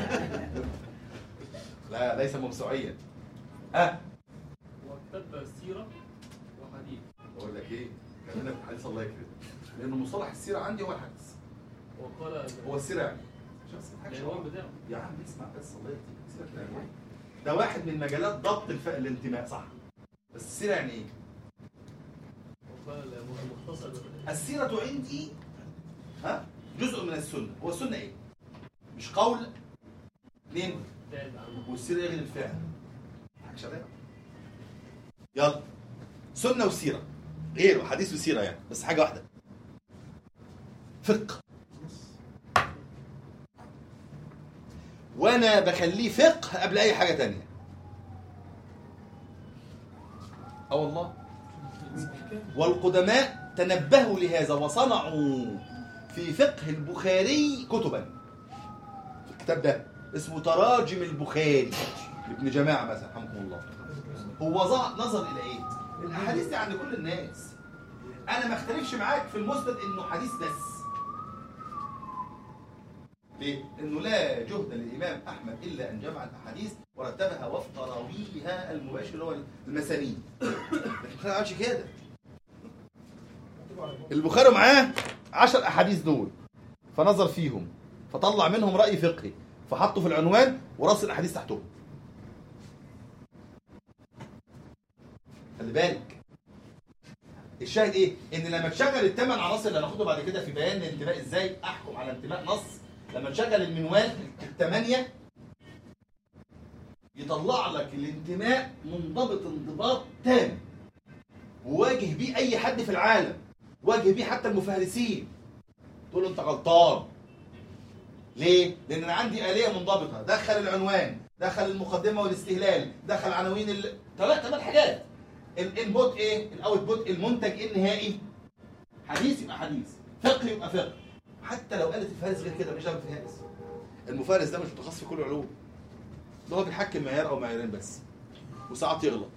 [SPEAKER 1] لا ليس موسوعيا أه
[SPEAKER 4] وكتب سيرة وحديث
[SPEAKER 1] بقول لك إيه كلامنا في الحديث الله يكرمك لانه مصطلح السيره عندي هو الحديث
[SPEAKER 2] وقال
[SPEAKER 1] هو السيره يعني عشان بس ما تضحكش.
[SPEAKER 2] العنوان بتاعه
[SPEAKER 1] يا عم اسمع بس الله يهديك سيبك من العنوان. ده واحد من مجالات ضبط الف... الانتماء صح بس السيره يعني ايه؟
[SPEAKER 2] وقال المختصر
[SPEAKER 1] السيرة عندي ها جزء من السنة هو السنة ايه؟ مش قول اثنين
[SPEAKER 2] بعد عنه
[SPEAKER 1] والسيرة غير الفعل حاجة شباب يلا سنة وسيرة غير حديث وسيرة يعني بس حاجة واحدة فقه وانا بخليه فقه قبل اي حاجة تانية اه والله والقدماء تنبهوا لهذا وصنعوا في فقه البخاري كتبا الكتاب ده اسمه تراجم البخاري ابن جماعة مثلا رحمه الله هو ظهر نظر إلى إيه؟ الأحاديث دي عند كل الناس أنا ما اختلفش معاك في المسند إنه حديث بس ليه؟ إنه لا جهد للإمام أحمد إلا أن جمع الأحاديث ورتبها وفق راويها المباشر اللي هو المسانيد لكن ما عملش كده البخاري معاه عشر أحاديث دول فنظر فيهم فطلع منهم رأي فقهي فحطه في العنوان ورص الأحاديث تحتهم خلي بالك الشاهد ايه؟ ان لما تشغل الثمان عناصر اللي هناخده بعد كده في بيان الانتماء ازاي احكم على انتماء نص لما تشغل المنوال الثمانيه يطلع لك الانتماء منضبط انضباط تام وواجه بيه اي حد في العالم واجه بيه حتى المفهرسين تقول له انت غلطان ليه؟ لان انا عندي اليه منضبطه دخل العنوان دخل المقدمه والاستهلال دخل عناوين ال... ثلاث ثمان حاجات الانبوت ايه؟ الاوت بوت المنتج ايه النهائي؟ حديث يبقى حديث فقه يبقى فقه حتى لو قالت الفارس غير كده مش عارف الفارس المفارس ده مش متخصص في كل العلوم ده هو بيحكم معيار او معيارين بس وساعات يغلط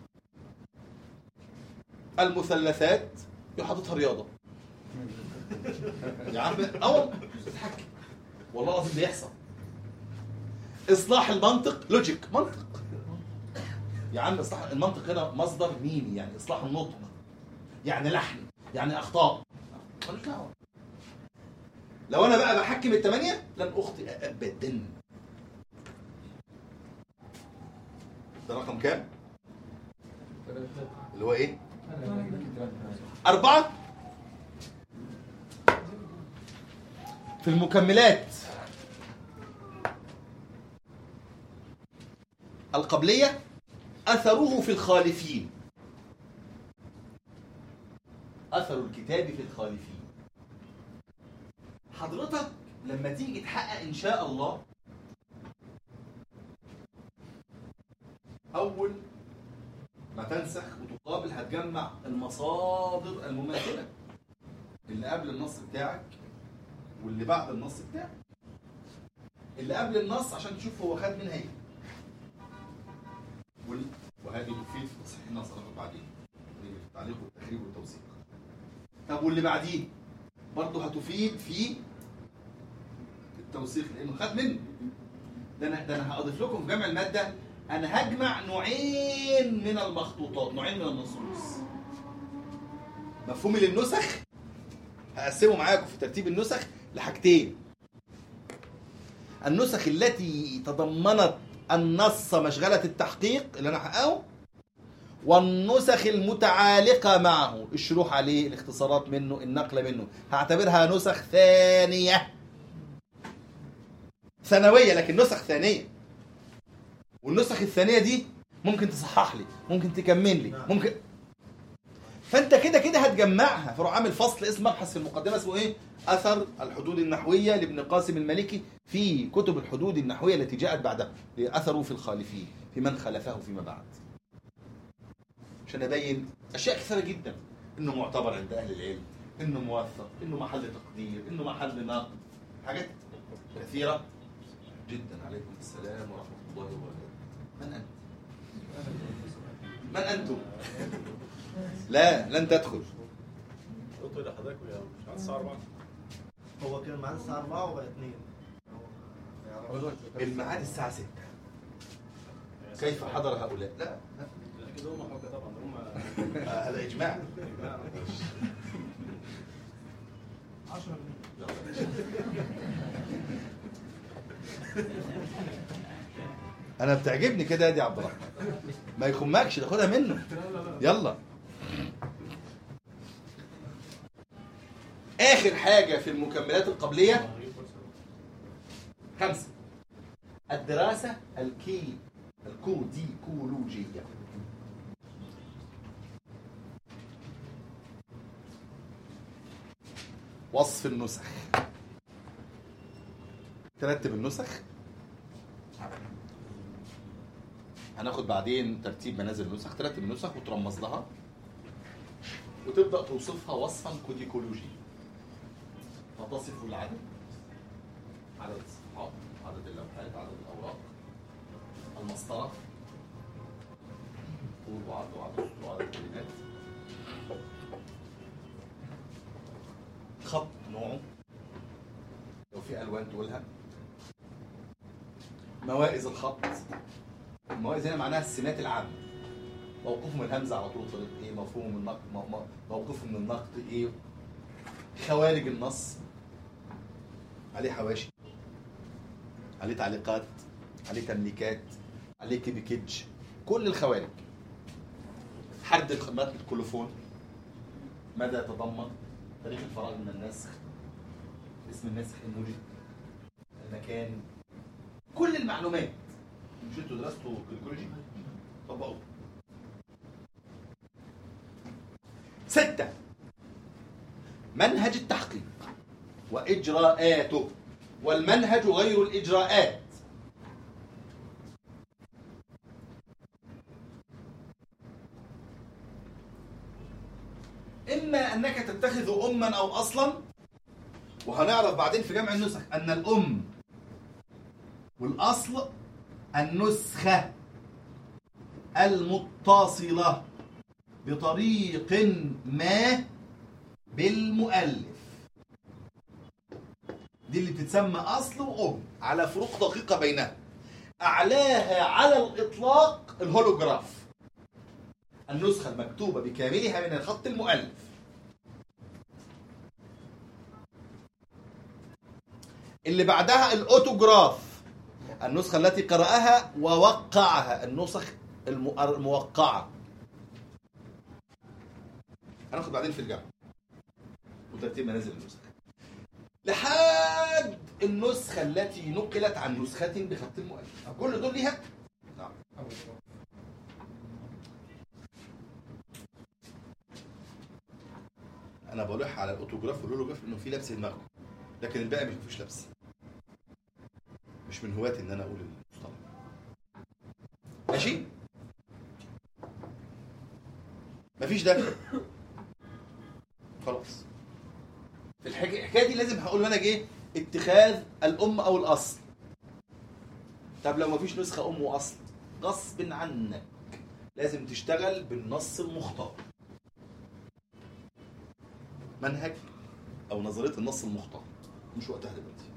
[SPEAKER 1] المثلثات يحططها رياضه يا عم اول تتحكم والله العظيم بيحصل اصلاح المنطق لوجيك منطق يا عم اصلاح المنطق هنا مصدر ميمي يعني اصلاح النطق يعني لحن يعني اخطاء مالوش دعوه لو انا بقى بحكم الثمانيه لن اخطئ ابدا ده رقم كام اللي هو ايه أربعة في المكملات القبلية أثره في الخالفين أثر الكتاب في الخالفين حضرتك لما تيجي تحقق إن شاء الله أول ما تنسخ وتقابل هتجمع المصادر المماثلة اللي قبل النص بتاعك واللي بعد النص بتاعك اللي قبل النص عشان تشوف هو خد منها ايه وال... وهذه تفيد في تصحيح النص هناخد بعدين في التعليق والتخريج والتوثيق طب واللي بعديه برضه هتفيد في التوثيق لانه خد منه ده انا ده انا هضيف لكم في جمع الماده انا هجمع نوعين من المخطوطات نوعين من النصوص مفهوم للنسخ هقسمه معاكم في ترتيب النسخ لحاجتين النسخ التي تضمنت النص مشغلة التحقيق اللي انا هحققه والنسخ المتعالقة معه الشروح عليه الاختصارات منه النقل منه هعتبرها نسخ ثانية ثانوية لكن نسخ ثانية والنسخ الثانية دي ممكن تصحح لي ممكن تكمل لي ممكن فانت كده كده هتجمعها فروح عامل فصل اسم مبحث في المقدمه اسمه ايه؟ اثر الحدود النحويه لابن قاسم المالكي في كتب الحدود النحويه التي جاءت بعدها اثره في الخالفين في من خلفه فيما بعد. عشان ابين اشياء كثيره جدا انه معتبر عند اهل العلم، انه موثق، انه محل تقدير، انه محل نقد، حاجات كثيره جدا عليكم السلام ورحمه الله وبركاته. من انت؟ من انتم؟ لا لن تدخل
[SPEAKER 4] قلت لحضرتك يا مش عارف الساعه 4
[SPEAKER 2] هو كان معانا الساعة 4 وبقى 2
[SPEAKER 1] الميعاد الساعة 6 كيف حضر هؤلاء؟ لا لا
[SPEAKER 4] اكيد هم حكى طبعا هم
[SPEAKER 1] آه، هذا إجماع انا بتعجبني كده يا دي عبد الرحمن ما يخمكش تاخدها منه يلا اخر حاجه في المكملات القبليه خمسه الدراسه الكي الكوديكولوجيه وصف النسخ ترتب النسخ هناخد بعدين ترتيب منازل النسخ ترتب النسخ وترمز لها وتبدا توصفها وصفا كوديكولوجيا فتصف العدد عدد الصفحات عدد اللوحات عدد الاوراق المسطره طول وعرض وعدد السطور وعدد الكلمات خط نوعه لو في الوان تقولها موائز الخط الموائز هنا معناها السمات العامه موقفه من الهمزه على طول طريق ايه مفهومه من النقد مو- مو- موقفه من النقد ايه خوارج النص عليه حواشي عليه تعليقات عليه تمليكات عليه كيبيكيج كل الخوارج حد متن الكولوفون ماذا يتضمن تاريخ الفراغ من النسخ اسم الناسخ الموجب المكان كل المعلومات مش انتوا درستوا كالكولوجي طبقوا ستة منهج التحقيق وإجراءاته والمنهج غير الإجراءات إما أنك تتخذ أما أو أصلا وهنعرف بعدين في جمع النسخ أن الأم والأصل النسخة المتصلة بطريق ما بالمؤلف دي اللي بتتسمى أصل وأم على فروق دقيقة بينها أعلاها على الإطلاق الهولوجراف النسخة المكتوبة بكاملها من الخط المؤلف اللي بعدها الأوتوجراف النسخة التي قرأها ووقعها النسخ الم- الموقعة هناخد بعدين في الجامعة وترتيب منازل النسخ لحد النسخة التي نقلت عن نسخة بخط المؤلف كل دول ليها نعم انا بلح على الاوتوجراف والهولوجراف انه في لبس دماغه لكن الباقي مش فيش لبس مش من هواة ان انا اقول المصطلح ماشي مفيش ده خلاص في الحك- الحكايه دي لازم هقول منهج ايه اتخاذ الام او الاصل طب لو مفيش نسخه ام واصل غصب عنك لازم تشتغل بالنص المختار منهج او نظريه النص المختار مش وقتها دلوقتي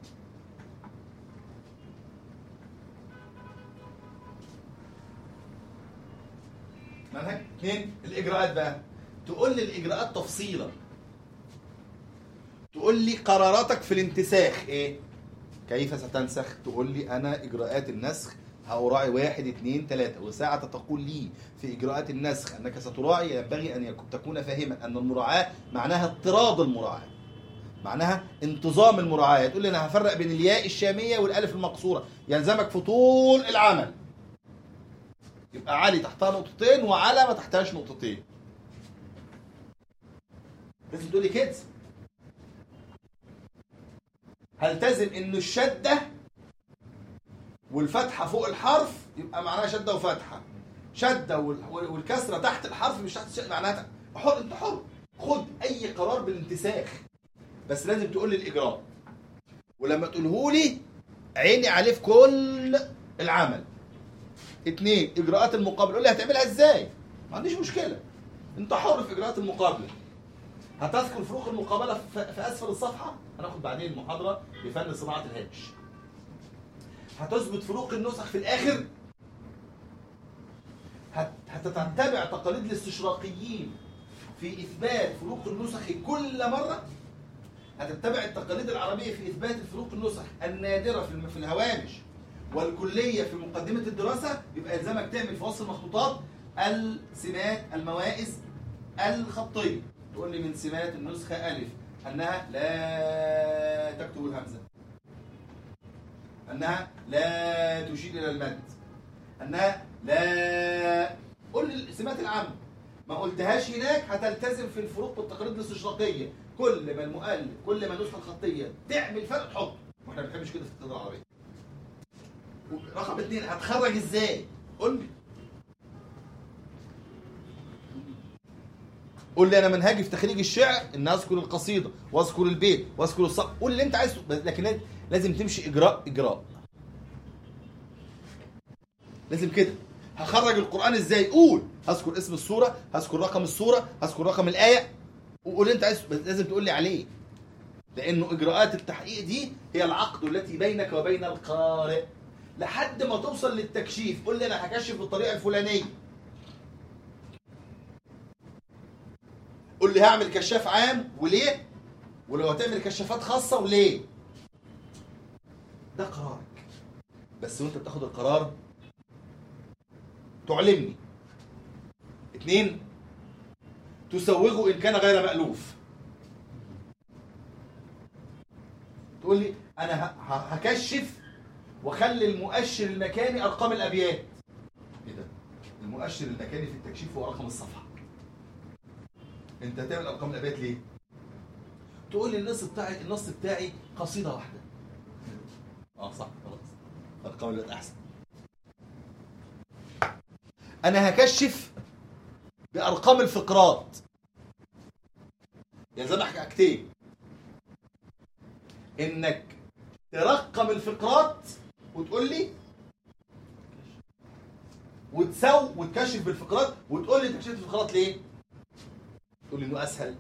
[SPEAKER 1] منهج اثنين الاجراءات بقى تقول لي الاجراءات تفصيلا تقول لي قراراتك في الانتساخ ايه كيف ستنسخ تقول لي انا اجراءات النسخ هأراعي واحد اثنين ثلاثة وساعة تقول لي في إجراءات النسخ أنك ستراعي ينبغي أن يكون تكون فاهما أن المراعاة معناها اضطراد المراعاة معناها انتظام المراعاة تقول لي أنا هفرق بين الياء الشامية والألف المقصورة يلزمك في طول العمل يبقى علي تحتها نقطتين وعلى ما تحتهاش نقطتين لازم تقولي كده هلتزم ان الشده والفتحه فوق الحرف يبقى معناها شده وفتحه شده وال- والكسره تحت الحرف مش تحت الشده معناها حر انت حر خد اي قرار بالانتساخ بس لازم تقول لي الاجراء ولما تقوله لي عيني عليه في كل العمل اتنين اجراءات المقابله قول لي هتعملها ازاي ما عنديش مشكله انت حر في اجراءات المقابله هتذكر فروق المقابله في في اسفل الصفحه هناخد بعدين المحاضره بفن صناعه الهامش هتثبت فروق النسخ في الاخر هت- هتتبع تقاليد الاستشراقيين في اثبات فروق النسخ كل مره هتتبع التقاليد العربيه في اثبات الفروق النسخ النادره في الم- في الهوامش والكليه في مقدمه الدراسه يبقى يلزمك تعمل في وصف المخطوطات السمات الموائز الخطيه تقول لي من سمات النسخه الف انها لا تكتب الهمزه انها لا تشير الى المد انها لا قول لي السمات العامه ما قلتهاش هناك هتلتزم في الفروق والتقاليد الاستشراقيه كل ما المؤلف كل ما النسخه الخطيه تعمل فرق تحط واحنا ما بنحبش كده في التقاليد العربيه رقم اثنين هتخرج ازاي قول لي قول لي انا منهجي في تخريج الشعر ان اذكر القصيده واذكر البيت واذكر الصق قول اللي انت عايزه بس- لكن لازم تمشي اجراء اجراء لازم كده هخرج القران ازاي قول هذكر اسم السوره هذكر رقم السوره هذكر رقم الايه وقول اللي انت عايزه بس لازم تقول لي عليه لانه اجراءات التحقيق دي هي العقد التي بينك وبين القارئ لحد ما توصل للتكشيف قول لي انا هكشف بالطريقه الفلانيه قول لي هعمل كشاف عام وليه ولو هتعمل كشافات خاصه وليه ده قرارك بس وانت بتاخد القرار تعلمني اتنين تسوغه ان كان غير مألوف تقول لي انا ه- ه- هكشف واخلي المؤشر المكاني ارقام الابيات ايه ده المؤشر المكاني في التكشيف هو رقم الصفحه انت هتعمل ارقام الابيات ليه تقول لي النص بتاعي النص بتاعي قصيده واحده اه صح خلاص ارقام الابيات احسن انا هكشف بارقام الفقرات يلزمك حاجتين انك ترقم الفقرات وتقول لي وتسو وتكشف بالفقرات وتقول لي انت كشفت الفقرات ليه؟ تقول لي انه اسهل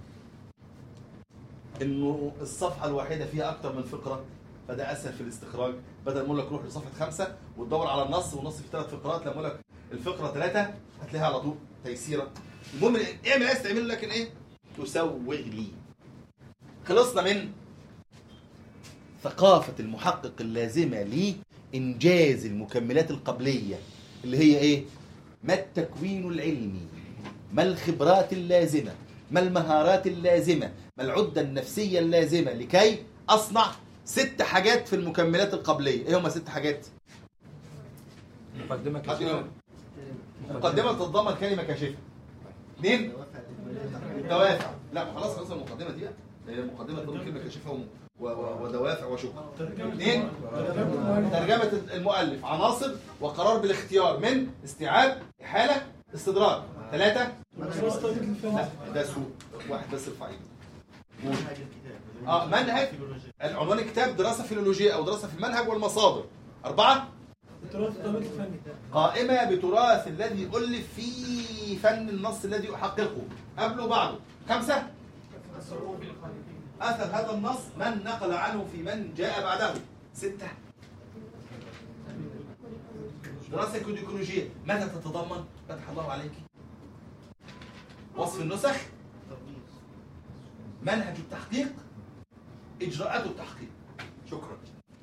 [SPEAKER 1] انه الصفحه الواحده فيها اكتر من فقره فده اسهل في الاستخراج بدل ما اقول لك روح لصفحه خمسه وتدور على النص والنص في ثلاث فقرات لما اقول لك الفقره ثلاثه هتلاقيها على طول تيسيره المهم اعمل عايز تعمله لكن ايه؟ تسوغ لي خلصنا من ثقافة المحقق اللازمة لإنجاز المكملات القبلية اللي هي إيه؟ ما التكوين العلمي؟ ما الخبرات اللازمة؟ ما المهارات اللازمة؟ ما العدة النفسية اللازمة لكي أصنع ست حاجات في المكملات القبلية إيه هما ست حاجات؟
[SPEAKER 3] مقدمه
[SPEAKER 1] حد
[SPEAKER 3] كشفه
[SPEAKER 1] يقول. مقدمة تتضمن كلمة كاشفة اثنين الدوافع لا ما خلاص خلاص المقدمة دي بقى هي مقدمة تضمن كلمة كاشفة و- و- ودوافع وشكر اثنين ترجمة المؤلف عناصر وقرار بالاختيار من استيعاب إحالة استدراك ثلاثة لا ده سوء واحد بس ارفع ايده
[SPEAKER 2] منهج الكتاب
[SPEAKER 1] اه منهج
[SPEAKER 2] فيلولوجيا.
[SPEAKER 1] العنوان الكتاب دراسة فيلولوجية أو دراسة في المنهج والمصادر أربعة
[SPEAKER 5] التراث الطابق الفني
[SPEAKER 1] قائمة بتراث الذي ألف في فن النص الذي أحققه قبله وبعده خمسة أثر هذا النص من نقل عنه في من جاء بعده ستة دراسة كوديكولوجية ماذا تتضمن؟ فتح الله عليك وصف النسخ
[SPEAKER 2] ترميز
[SPEAKER 1] منهج التحقيق إجراءات التحقيق شكرا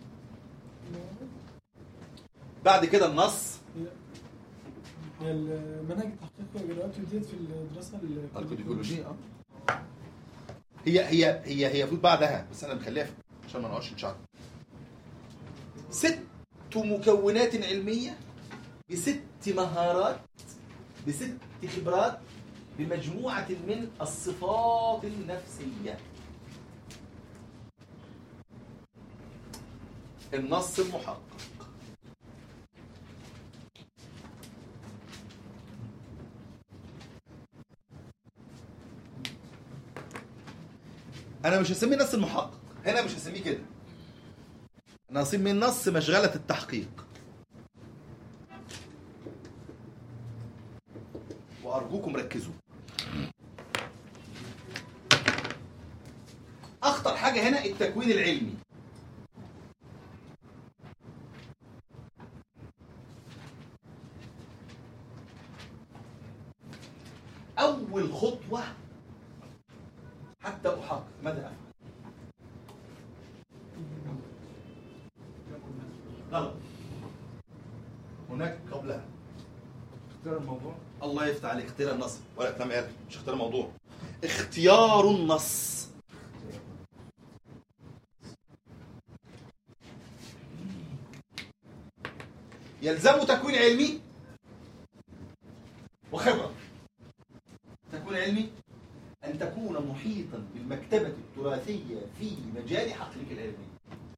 [SPEAKER 1] بعد كده النص
[SPEAKER 5] هي المنهج التحقيق واجراءاته ديت في الدراسه
[SPEAKER 1] الكوديكولوجية اه هي هي هي هي المفروض بعدها بس انا مخليها في- عشان ما نقعدش نشعر ست مكونات علمية بست مهارات بست خبرات بمجموعة من الصفات النفسية النص المحقق انا مش هسميه نص المحقق هنا مش هسميه كده انا هسميه نص مشغله التحقيق وارجوكم ركزوا اخطر حاجه هنا التكوين العلمي اول خطوه حتى احقق ماذا افعل غلط هناك قبلها
[SPEAKER 3] اختار الموضوع
[SPEAKER 1] الله يفتح عليك اختيار النص ولا كلام عيال مش اختيار الموضوع اختيار النص يلزم تكوين علمي وخبرة تكوين علمي أن تكون محيطا بالمكتبة التراثية في مجال حقلك العلمي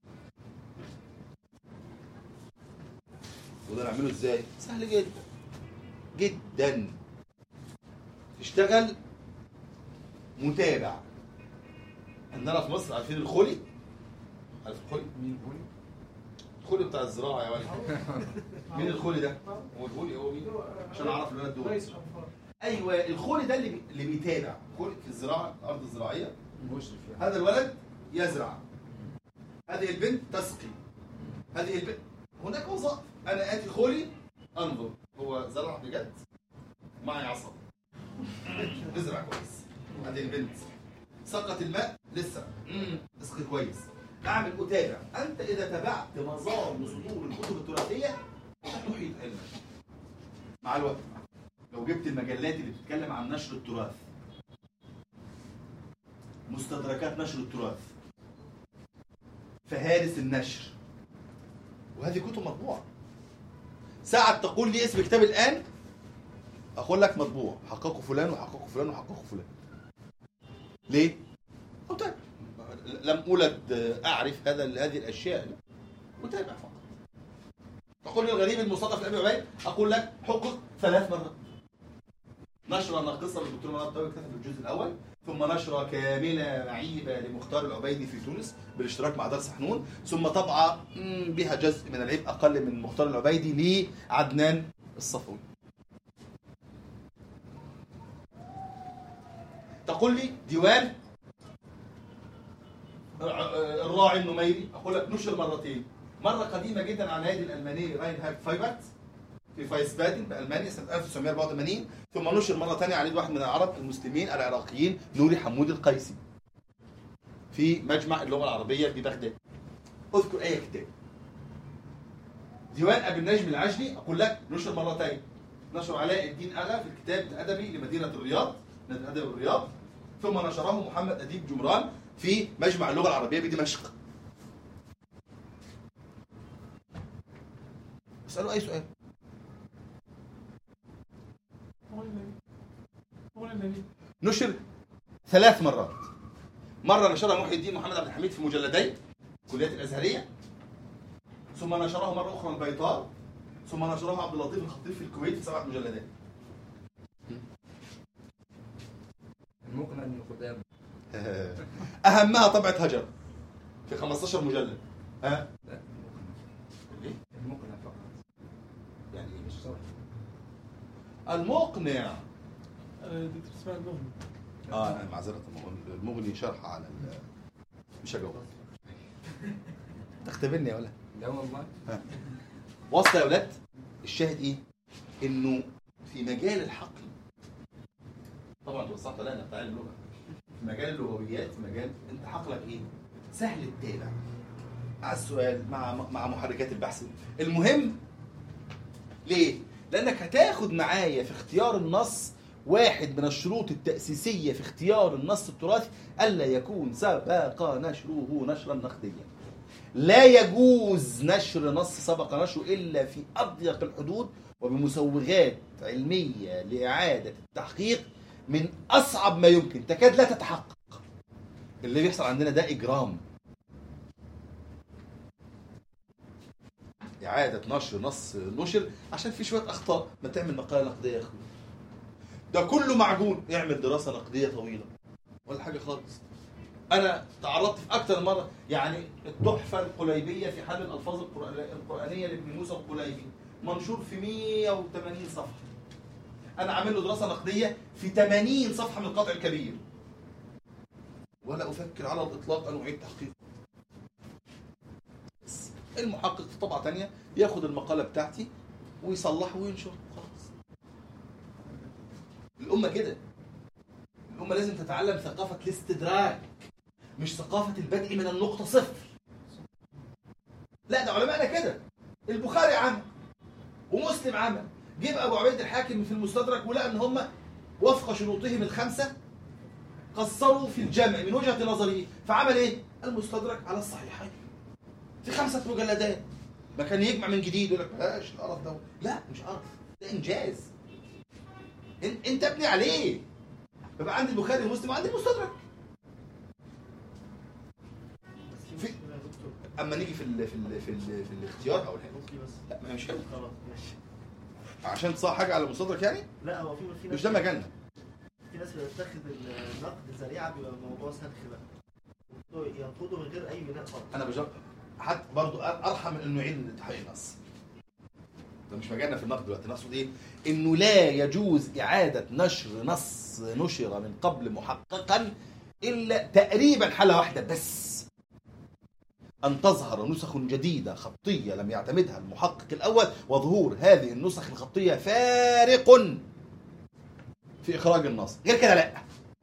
[SPEAKER 1] وده نعمله ازاي؟ سهل جدا جدا تشتغل متابع عندنا في مصر عارفين الخولي عارف الخولي
[SPEAKER 3] مين هو؟
[SPEAKER 1] الخولي بتاع الزراعه يا ولد مين الخولي ده هو الخولي هو مين عشان اعرف الولاد دول
[SPEAKER 5] رئيس الأنفار
[SPEAKER 1] ايوه الخولي ده اللي بي... اللي بيتابع خولي في الزراعه الارض الزراعيه
[SPEAKER 3] مشرف يعني
[SPEAKER 1] هذا الولد يزرع هذه البنت تسقي هذه البنت هناك وظائف انا اتي خولي انظر هو زرع بجد معي عصا ازرع كويس هذه البنت سقط الماء لسه مم. اسقي كويس اعمل اتابع انت اذا تابعت مظاهر صدور الكتب التراثيه ستحيط علمك مع الوقت لو جبت المجلات اللي بتتكلم عن نشر التراث مستدركات نشر التراث فهارس النشر وهذه كتب مطبوعة ساعة تقول لي اسم كتاب الآن أقول لك مطبوع حققه فلان وحققه فلان وحققه فلان ليه؟ أتابع لم أولد أعرف هذا هذه الأشياء لا. أتابع فقط تقول لي الغريب المصنف لأبي عبيد أقول لك حقق ثلاث مرات نشرة ناقصة للدكتور مراد الطويل كتب الجزء الأول ثم نشرة كاملة معيبة لمختار العبيدي في تونس بالاشتراك مع دار سحنون ثم طبعة مم، بها جزء من العيب أقل من مختار العبيدي لعدنان الصفوي تقول لي ديوان الراعي النميري أقول لك نشر مرتين مرة قديمة جدا على النادي الألماني راينهارد فايبرت في فايسبادن بألمانيا سنة 1984 ثم نشر مرة ثانية على يد واحد من العرب المسلمين العراقيين نوري حمود القيسي في مجمع اللغة العربية ببغداد اذكر أي كتاب ديوان أبي النجم العجلي أقول لك نشر مرتين نشر علاء الدين أغا في الكتاب الأدبي لمدينة الرياض مدينة أدب الرياض ثم نشره محمد أديب جمران في مجمع اللغة العربية بدمشق اسألوا أي سؤال
[SPEAKER 5] هو النبي هو النبي
[SPEAKER 1] نشر ثلاث مرات مرة نشرها محي الدين محمد عبد الحميد في مجلدين كلية الأزهرية ثم نشرها مرة أخرى البيطار ثم نشرها عبد اللطيف الخطيب في الكويت في سبعة مجلدات
[SPEAKER 3] المقنع من القدام
[SPEAKER 1] أهمها طبعة هجر في 15 مجلد ها
[SPEAKER 3] لا المقنع
[SPEAKER 1] ليه؟
[SPEAKER 3] المقنع فقط
[SPEAKER 1] يعني إيه
[SPEAKER 3] مش
[SPEAKER 1] مش
[SPEAKER 3] صح
[SPEAKER 1] المقنع
[SPEAKER 5] آه، دكتور اسماعيل المغني
[SPEAKER 1] اه انا معذره المغني- المغني شرح على ال- مش هجاوب تختبرني يا ولا
[SPEAKER 3] لا والله
[SPEAKER 1] واصله يا ولاد الشاهد ايه انه في مجال الحقل طبعا توسعت لا انا بتاع اللغه في مجال اللغويات في مجال انت حقلك ايه سهل التابع مع السؤال مع مع محركات البحث المهم ليه لانك هتاخد معايا في اختيار النص واحد من الشروط التأسيسية في اختيار النص التراثي ألا يكون سبق نشره نشرا نقديا لا يجوز نشر نص سبق نشره إلا في أضيق الحدود وبمسوغات علمية لإعادة التحقيق من أصعب ما يمكن تكاد لا تتحقق اللي بيحصل عندنا ده إجرام إعادة نشر نص نشر عشان في شوية أخطاء ما تعمل مقالة نقدية يا أخوي ده كله معجون اعمل دراسة نقدية طويلة ولا حاجة خالص أنا تعرضت في أكتر من مرة يعني التحفة القليبية في حل الألفاظ القرآن- القرآنية لابن موسى القليبي منشور في 180 صفحة أنا عامل له دراسة نقدية في 80 صفحة من القطع الكبير ولا أفكر على الإطلاق أن أعيد تحقيقه بس المحقق في طبعة تانية ياخد المقالة بتاعتي ويصلحها وينشر خلاص الأمة كده الأمة لازم تتعلم ثقافة الاستدراك مش ثقافة البدء من النقطة صفر لا ده علماءنا كده البخاري عمل ومسلم عمل جيب ابو عبيد الحاكم في المستدرك ولقى ان هم وفق شروطهم الخمسه قصروا في الجمع من وجهه نظره فعمل ايه؟ المستدرك على الصحيحين في خمسه مجلدات ما كان يجمع من جديد يقول لك بلاش القرف ده لا مش قرف ده انجاز إن- انت ابني عليه فبقى عندي البخاري ومسلم وعندي المستدرك
[SPEAKER 2] بس
[SPEAKER 1] في-
[SPEAKER 2] في مشكلة يا دكتور
[SPEAKER 1] اما نيجي في ال في ال في, ال في الاختيار او الحفظ
[SPEAKER 2] ممكن بس
[SPEAKER 1] لا ما هي مش حلو
[SPEAKER 2] خلاص ماشي
[SPEAKER 1] عشان تصح حاجه على المستدرك يعني
[SPEAKER 2] لا هو في في
[SPEAKER 1] مش ده مجالنا
[SPEAKER 2] في ناس بتتخذ النقد ذريعه بيبقى الموضوع سلخ بقى ينقضوا من غير اي بناء خالص
[SPEAKER 1] انا بجرب حتى برضو ارحم من انه يعيد تحقيق النص ده مش مجالنا في النقد دلوقتي نقصد ايه انه لا يجوز اعاده نشر نص نشر من قبل محققا الا تقريبا حاله واحده بس ان تظهر نسخ جديده خطيه لم يعتمدها المحقق الاول وظهور هذه النسخ الخطيه فارق في اخراج النص غير كده لا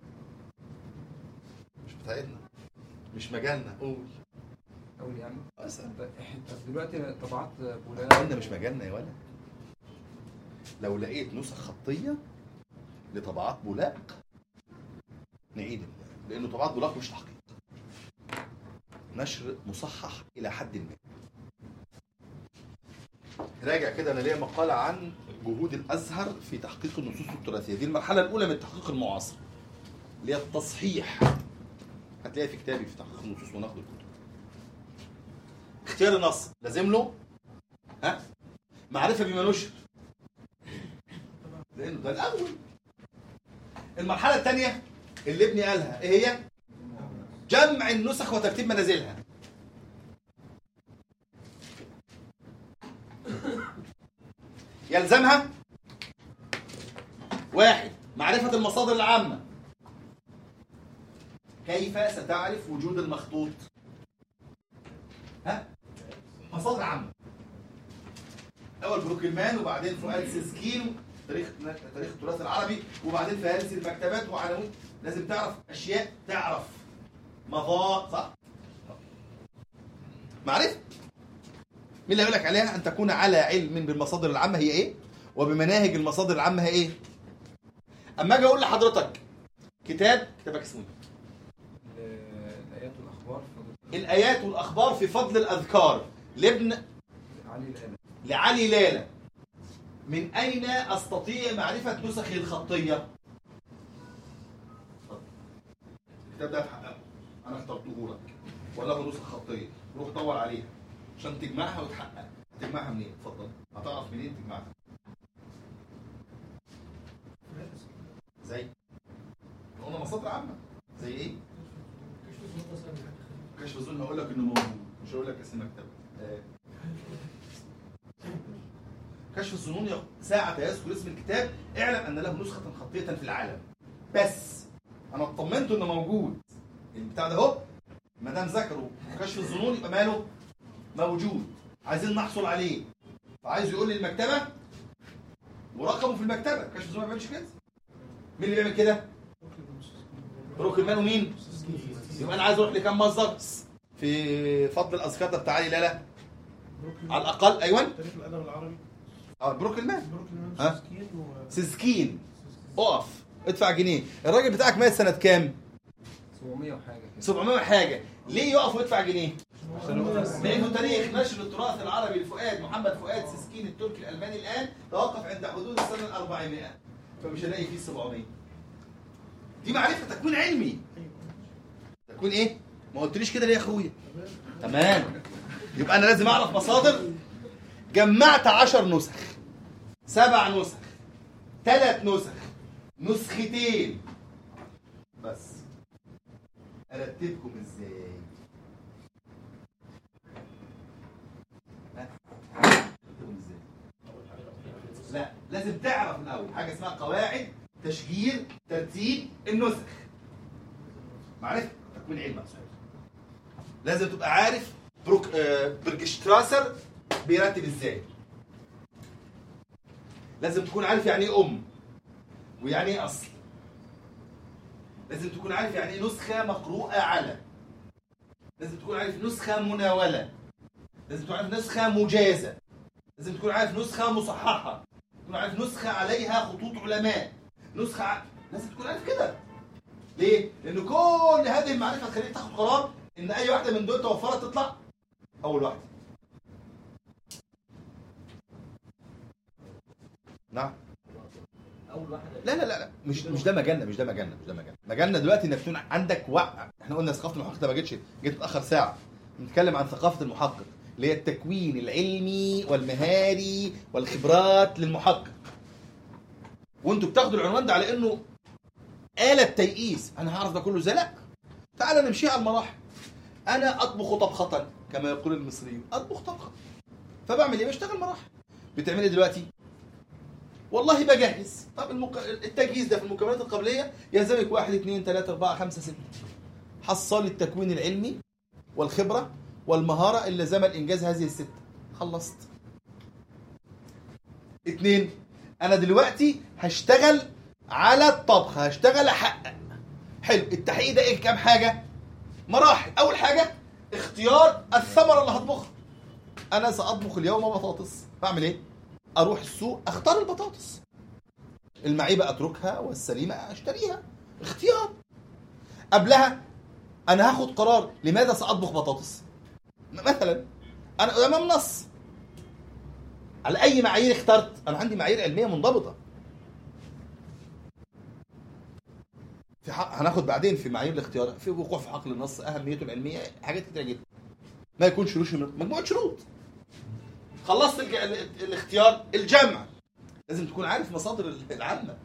[SPEAKER 1] مش بتاعتنا مش مجالنا قول
[SPEAKER 3] اقول يعني
[SPEAKER 1] اسال
[SPEAKER 3] طب دلوقتي طبعات فلان
[SPEAKER 1] قلنا مش مجالنا يا ولد لو لقيت نسخ خطيه لطبعات بولاق نعيد ال- لانه طبعات بولاق مش تحقيق نشر مصحح الى حد ما راجع كده انا ليا مقاله عن جهود الازهر في تحقيق النصوص التراثيه دي المرحله الاولى من التحقيق المعاصر اللي هي التصحيح هتلاقيها في كتابي في تحقيق النصوص ونقد الكتب اختيار النص لازم له ها معرفه بما نشر لانه ده الاول المرحله الثانيه اللي ابني قالها ايه هي جمع النسخ وترتيب منازلها يلزمها واحد معرفة المصادر العامة كيف ستعرف وجود المخطوط ها مصادر عامة أول بروكلمان وبعدين فؤاد سيسكين تاريخ تاريخ التراث العربي وبعدين فهارس المكتبات وعناوين لازم تعرف أشياء تعرف مضاء صح؟ معرفة مين اللي هيقول لك عليها أن تكون على علم بالمصادر العامة هي إيه؟ وبمناهج المصادر العامة هي إيه؟ أما أجي أقول لحضرتك كتاب كتابك اسمه إيه؟
[SPEAKER 3] ال- الايات والاخبار فضل
[SPEAKER 1] الآيات والأخبار في فضل الأذكار لابن
[SPEAKER 3] علي الآلة
[SPEAKER 1] لعلي لالة من أين أستطيع معرفة نسخه الخطية؟ الكتاب ده هتحققه أنا اخترته لك وله نسخ خطية روح دور عليها عشان تجمعها وتحقق تجمعها منين؟ اتفضل هتعرف منين تجمعها؟ زي قلنا مصادر عامة زي إيه؟ كشف الظن هقول لك إنه موجود مش هقول لك اسم مكتبة آه. كشف الظنون يق- ساعة يذكر اسم الكتاب اعلم أن له نسخة خطية في العالم بس أنا اطمنت إنه موجود البتاع ده أهو ما دام ذكروا كشف الظنون يبقى ماله موجود عايزين نحصل عليه فعايز يقول لي المكتبة ورقمه في المكتبة كشف الظنون ما بيعملش كده مين اللي بيعمل كده؟ بروكلمان ومين؟ يبقى أنا عايز أروح لكام مصدر؟ في فضل الأذكار ده بتاع علي لا لا على الأقل أيوه
[SPEAKER 5] تاريخ الادب العربي
[SPEAKER 1] اه بروكلمان
[SPEAKER 5] بروكلين
[SPEAKER 1] ها؟
[SPEAKER 5] سكين و
[SPEAKER 1] سيسكين اقف ادفع جنيه الراجل بتاعك مات سنة كام
[SPEAKER 3] 700 وحاجه كده
[SPEAKER 1] 700 حاجة ليه يقف ويدفع جنيه
[SPEAKER 3] عشان هو
[SPEAKER 1] لأنه تاريخ نشر التراث العربي لفؤاد محمد فؤاد سيسكين التركي الألماني الآن توقف عند حدود السنة ال 400 فمش هلاقي فيه 700 دي معرفة تكوين علمي تكوين ايه؟ ما قلتليش كده ليه يا اخويا؟ تمام يبقى انا لازم اعرف مصادر جمعت 10 نسخ سبع نسخ ثلاث نسخ نسختين بس ارتبكم ازاي؟ ها؟ ارتبكم ازاي؟ لا لازم تعرف الاول حاجه اسمها قواعد تشجير ترتيب النسخ معرفه تكوين علم مقصود لازم تبقى عارف بروك آه برجشتراسر بيرتب ازاي لازم تكون عارف يعني ايه ام ويعني ايه اصل لازم تكون عارف يعني ايه نسخه مقروءه على لازم تكون عارف نسخه مناوله لازم تكون عارف نسخه مجازه لازم تكون عارف نسخه مصححه تكون عارف نسخه عليها خطوط علماء نسخه ع... لازم تكون عارف كده ليه؟ لان كل هذه المعرفه تخليك تاخد قرار ان اي واحده من دول توفرت تطلع اول واحده نعم
[SPEAKER 2] اول واحده
[SPEAKER 1] لا لا لا لا مش مش ده مجالنا مش ده مجالنا مش ده مجالنا مجالنا دلوقتي انك تكون عندك وعي احنا قلنا ثقافه المحقق ده ما جتش جيت متاخر ساعه بنتكلم عن ثقافه المحقق اللي هي التكوين العلمي والمهاري والخبرات للمحقق وانتوا بتاخدوا العنوان ده على انه آلة تيئيس انا هعرف ده كله ازاي لا تعالى نمشي على المراحل انا اطبخ طبخه كما يقول المصريون اطبخ طبخه فبعمل ايه بشتغل مراحل بتعمل ايه دلوقتي والله بجهز طب المك... التجهيز ده في المكونات القبليه يلزمك واحد اثنين ثلاثة أربعة خمسة ستة حصل التكوين العلمي والخبرة والمهارة اللي لزم الإنجاز هذه الستة خلصت اتنين أنا دلوقتي هشتغل على الطبخ هشتغل أحقق حلو التحقيق ده إيه كام حاجة مراحل أول حاجة اختيار الثمرة اللي هطبخها أنا سأطبخ اليوم بطاطس بعمل إيه اروح السوق اختار البطاطس المعيبه اتركها والسليمه اشتريها اختيار قبلها انا هاخد قرار لماذا ساطبخ بطاطس مثلا انا امام نص على اي معايير اخترت انا عندي معايير علميه منضبطه في حق هناخد بعدين في معايير الاختيار في وقوع في حقل النص اهميته العلميه حاجات كتير جدا ما يكونش شروط مجموعه شروط خلصت الج... ال- الاختيار الجمع لازم تكون عارف مصادر العامة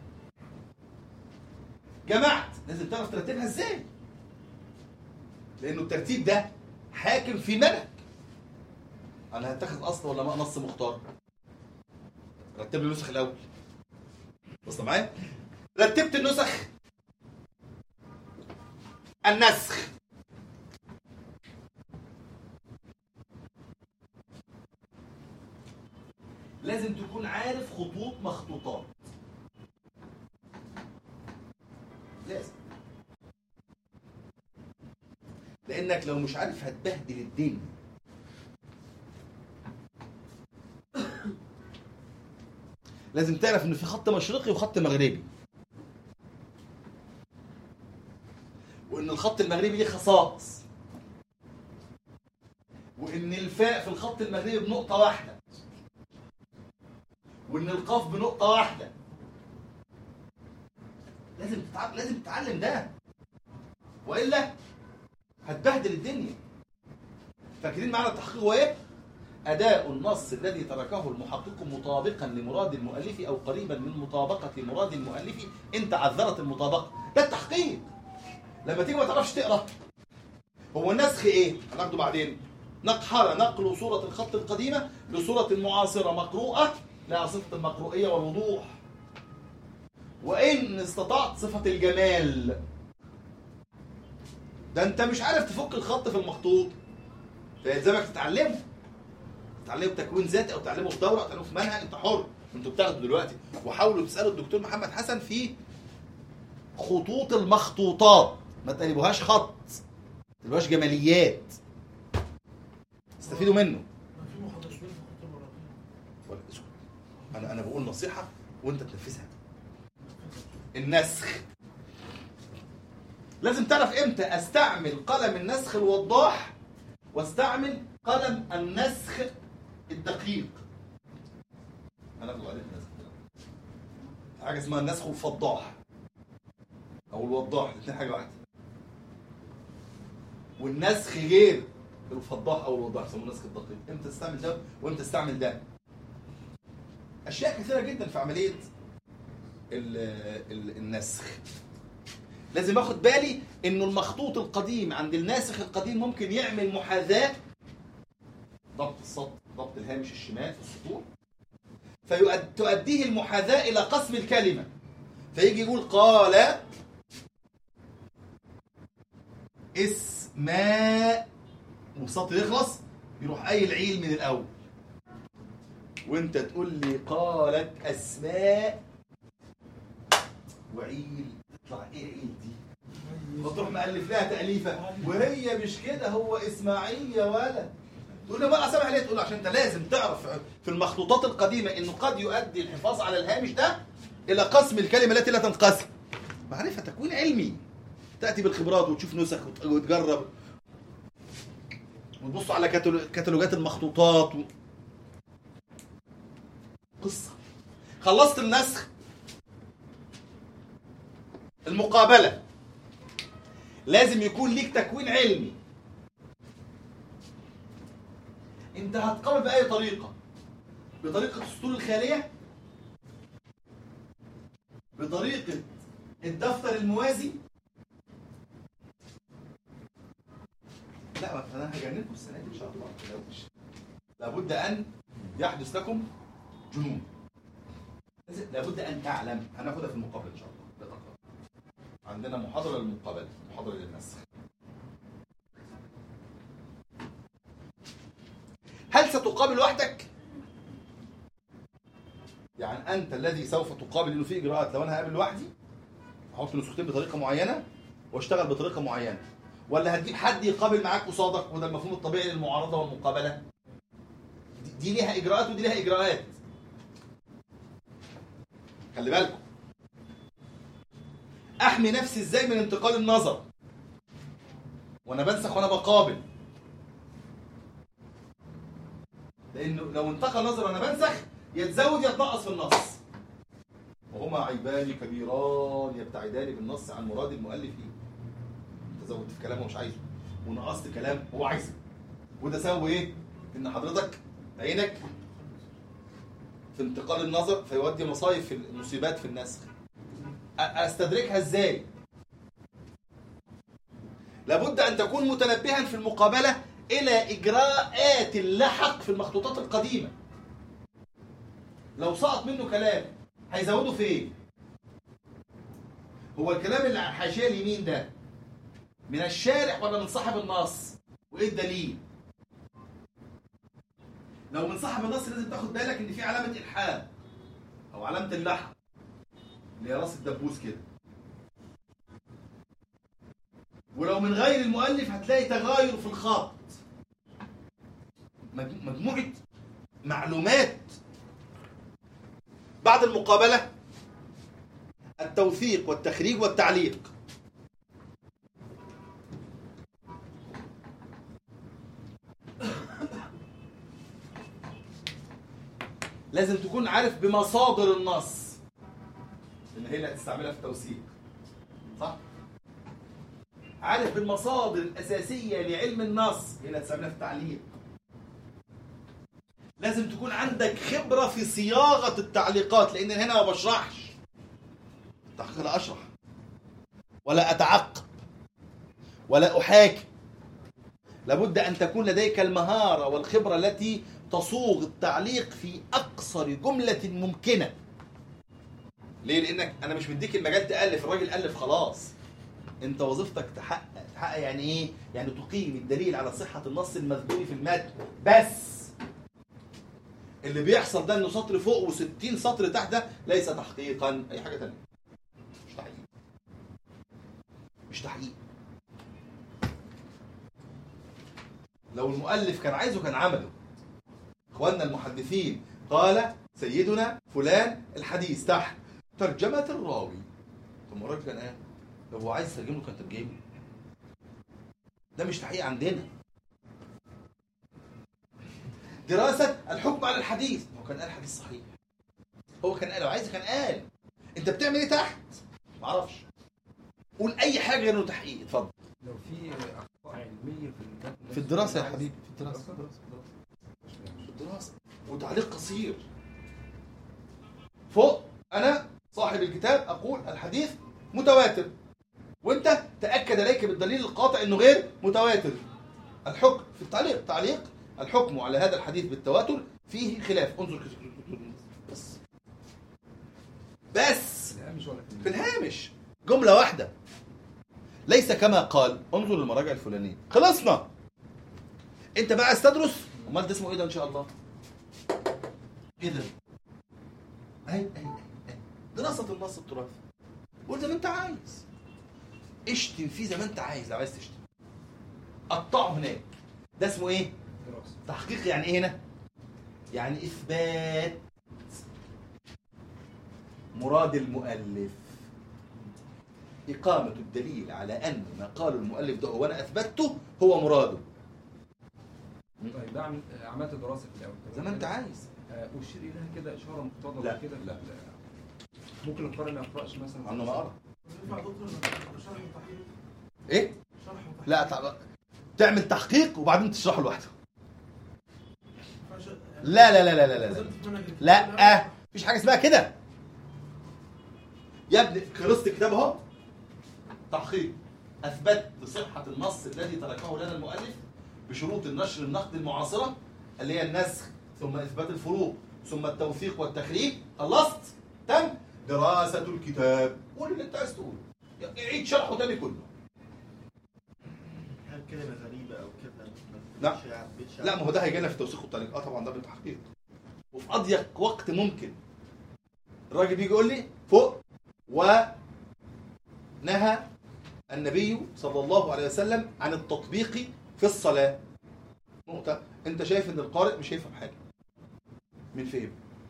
[SPEAKER 1] جمعت لازم تعرف ترتبها ازاي لانه الترتيب ده حاكم في منهج انا هتاخد اصل ولا ما نص مختار رتب لي النسخ الاول بص معايا رتبت النسخ النسخ لازم تكون عارف خطوط مخطوطات لازم لانك لو مش عارف هتبهدل الدنيا لازم تعرف ان في خط مشرقي وخط مغربي وان الخط المغربي ليه خصائص وان الفاء في الخط المغربي بنقطه واحده وان القاف بنقطه واحده لازم تتعلم لازم تتعلم ده والا هتبهدل الدنيا فاكرين معنى التحقيق هو ايه اداء النص الذي تركه المحقق مطابقا لمراد المؤلف او قريبا من مطابقه مراد المؤلف ان تعذرت المطابقه ده التحقيق لما تيجي ما تعرفش تقرا هو النسخ ايه هناخده بعدين نقحر نقل صورة الخط القديمة لصورة معاصرة مقروءة لها صفة المقروءية والوضوح وإن استطعت صفة الجمال ده أنت مش عارف تفك الخط في المخطوط فيلزمك تتعلمه تتعلمه بتكوين ذاتي أو تتعلمه في دورة أو تتعلمه في منهج أنت حر أنتوا بتاخدوا دلوقتي وحاولوا تسألوا الدكتور محمد حسن في خطوط المخطوطات ما تقلبوهاش خط ما تقلبوهاش جماليات استفيدوا منه
[SPEAKER 5] ما في محاضرتين في خط المراقبة
[SPEAKER 1] ولا اسكت انا انا بقول نصيحه وانت تنفذها النسخ لازم تعرف امتى استعمل قلم النسخ الوضاح واستعمل قلم النسخ الدقيق انا اقول عليه النسخ حاجه اسمها النسخ الفضاح او الوضاح الاثنين حاجه واحده والنسخ غير الفضاح او الوضاح يسموه النسخ الدقيق امتى تستعمل ده وامتى تستعمل ده اشياء كثيره جدا في عمليه ال ال النسخ لازم اخد بالي انه المخطوط القديم عند الناسخ القديم ممكن يعمل محاذاه ضبط السطر ضبط الهامش الشمال في السطور فتؤديه المحاذاه الى قسم الكلمه فيجي يقول قال اسماء والسطر يخلص يروح قايل عيل من الاول وانت تقول لي قالت اسماء وعيل تطلع ايه عيل دي وتروح مألف لها تأليفة وهي مش كده هو اسماعيل يا ولد تقول له بقى سامح ليه تقول له عشان انت لازم تعرف في المخطوطات القديمه انه قد يؤدي الحفاظ على الهامش ده الى قسم الكلمه التي لا تنقسم معرفه تكوين علمي تاتي بالخبرات وتشوف نسخ وت- وتجرب وتبص على كتالو- كتالوجات المخطوطات و... قصه خلصت النسخ المقابله لازم يكون ليك تكوين علمي انت هتقابل باي طريقه بطريقه السطور الخاليه بطريقه الدفتر الموازي لا انا هجننكم السنه دي ان شاء الله ما تقلقوش. لابد ان يحدث لكم جنون لازم- لابد ان تعلم هناخدها في المقابله ان شاء الله لا تقلق. عندنا محاضره للمقابله محاضره للنسخ هل ستقابل وحدك؟ يعني انت الذي سوف تقابل انه في اجراءات لو انا هقابل لوحدي احط نسختين بطريقه معينه واشتغل بطريقه معينه ولا هتجيب حد يقابل معاك قصادك وده المفهوم الطبيعي للمعارضه والمقابله دي- دي ليها اجراءات ودي ليها اجراءات خلي بالكم احمي نفسي ازاي من انتقال النظر وانا بنسخ وانا بقابل لانه لو انتقل نظر وانا بنسخ يتزود يتنقص في النص وهما عيبان كبيران يبتعدان بالنص عن مراد المؤلف فيه انت زودت في كلام هو مش عايزه ونقصت كلام هو عايزه وده سوى ايه ان حضرتك عينك في انتقال النظر فيودي مصايب في المصيبات في النسخ أ- استدركها ازاي لابد ان تكون متنبها في المقابله الى اجراءات اللحق في المخطوطات القديمه لو سقط منه كلام هيزوده فين هو الكلام اللي على الحاشيه اليمين ده من الشارح ولا من صاحب النص وايه الدليل لو من صاحب النص لازم تاخد بالك ان في علامه الحاد او علامه اللحق اللي هي راس الدبوس كده ولو من غير المؤلف هتلاقي تغاير في الخط مج- مجموعه معلومات بعد المقابله التوثيق والتخريج والتعليق لازم تكون عارف بمصادر النص ان هي اللي هتستعملها في التوثيق صح عارف بالمصادر الاساسيه لعلم النص هي اللي هتستعملها في التعليق لازم تكون عندك خبره في صياغه التعليقات لان هنا ما بشرحش التحقيق لا اشرح ولا اتعقب ولا احاكم لابد ان تكون لديك المهاره والخبره التي تصوغ التعليق في اقصر جمله ممكنه ليه لانك انا مش مديك المجال تالف الراجل الف خلاص انت وظيفتك تحقق تحقق يعني ايه يعني تقيم الدليل على صحه النص المذكور في المتن بس اللي بيحصل ده انه سطر فوق و60 سطر تحت ده ليس تحقيقا اي حاجه تانية مش تحقيق مش تحقيق لو المؤلف كان عايزه كان عمله اخواننا المحدثين قال سيدنا فلان الحديث تحت ترجمة الراوي طب ما الراجل كان ايه؟ لو هو عايز يترجمه كان ترجمه ده مش تحقيق عندنا دراسة الحكم على الحديث هو كان قال حديث صحيح هو كان قال لو عايز كان قال انت بتعمل ايه تحت؟ معرفش قول اي حاجه غير انه تحقيق اتفضل
[SPEAKER 3] لو في اخطاء علميه في المتن
[SPEAKER 1] في الدراسه يا حبيبي في الدراسه
[SPEAKER 3] دراسه دراسه دراسه
[SPEAKER 1] في الدراسه وتعليق قصير فوق انا صاحب الكتاب اقول الحديث متواتر وانت تاكد عليك بالدليل القاطع انه غير متواتر الحكم في التعليق تعليق الحكم على هذا الحديث بالتواتر فيه خلاف انظر بس بس
[SPEAKER 3] الهامش ولا
[SPEAKER 1] في الهامش جملة واحدة ليس كما قال انظر للمراجع الفلانية خلصنا انت بقى استدرس امال ده اسمه ايه ده ان شاء الله ايه ده اي اي اي أي. دراسة النص التراثي قول زي ما انت عايز اشتم فيه زي ما انت عايز لو عايز تشتم قطعه هناك ده اسمه ايه
[SPEAKER 3] دراسه
[SPEAKER 1] تحقيق يعني ايه هنا يعني اثبات مراد المؤلف إقامة الدليل على أن ما قاله المؤلف ده وأنا أثبته هو مراده
[SPEAKER 3] طيب بعمل آه، عملت دراسه في الاول
[SPEAKER 1] زي ما أنت عايز
[SPEAKER 3] آه، اشير اليها كده اشاره مقتضبه
[SPEAKER 1] لا،
[SPEAKER 3] كده
[SPEAKER 1] لا.
[SPEAKER 3] ممكن القارئ ما يقراش مثلا
[SPEAKER 1] عنه ما أرى
[SPEAKER 5] ينفع دكتور شرح وتحقيق
[SPEAKER 1] إيه؟
[SPEAKER 5] شرح وتحقيق
[SPEAKER 1] لا تع- تعمل تحقيق وبعدين تشرحه لوحده
[SPEAKER 5] ينفعش-
[SPEAKER 1] لا لا لا لا لا لا, لا.
[SPEAKER 5] نزلت في منهج الكتاب
[SPEAKER 1] لا مفيش حاجه اسمها كده يا ابني خلصت الكتاب اهو تحقيق اثبت صحه النص الذي تركه لنا المؤلف بشروط النشر النقد المعاصره اللي هي النسخ ثم اثبات الفروق ثم التوثيق والتخريج خلصت تم دراسه الكتاب قول اللي انت عايز تقوله عيد شرحه تاني كله
[SPEAKER 2] هل كلمة غريبة أو كده
[SPEAKER 1] لا.
[SPEAKER 2] بتشاع- بتشاع-
[SPEAKER 1] لا ما هو ده هيجي لنا في التوثيق والتعليق اه طبعا ده بالتحقيق وفي اضيق وقت ممكن الراجل بيجي يقول لي فوق ونهى النبي صلى الله عليه وسلم عن التطبيق في الصلاة نقطة انت شايف ان القارئ مش هيفهم حاجة مين فهم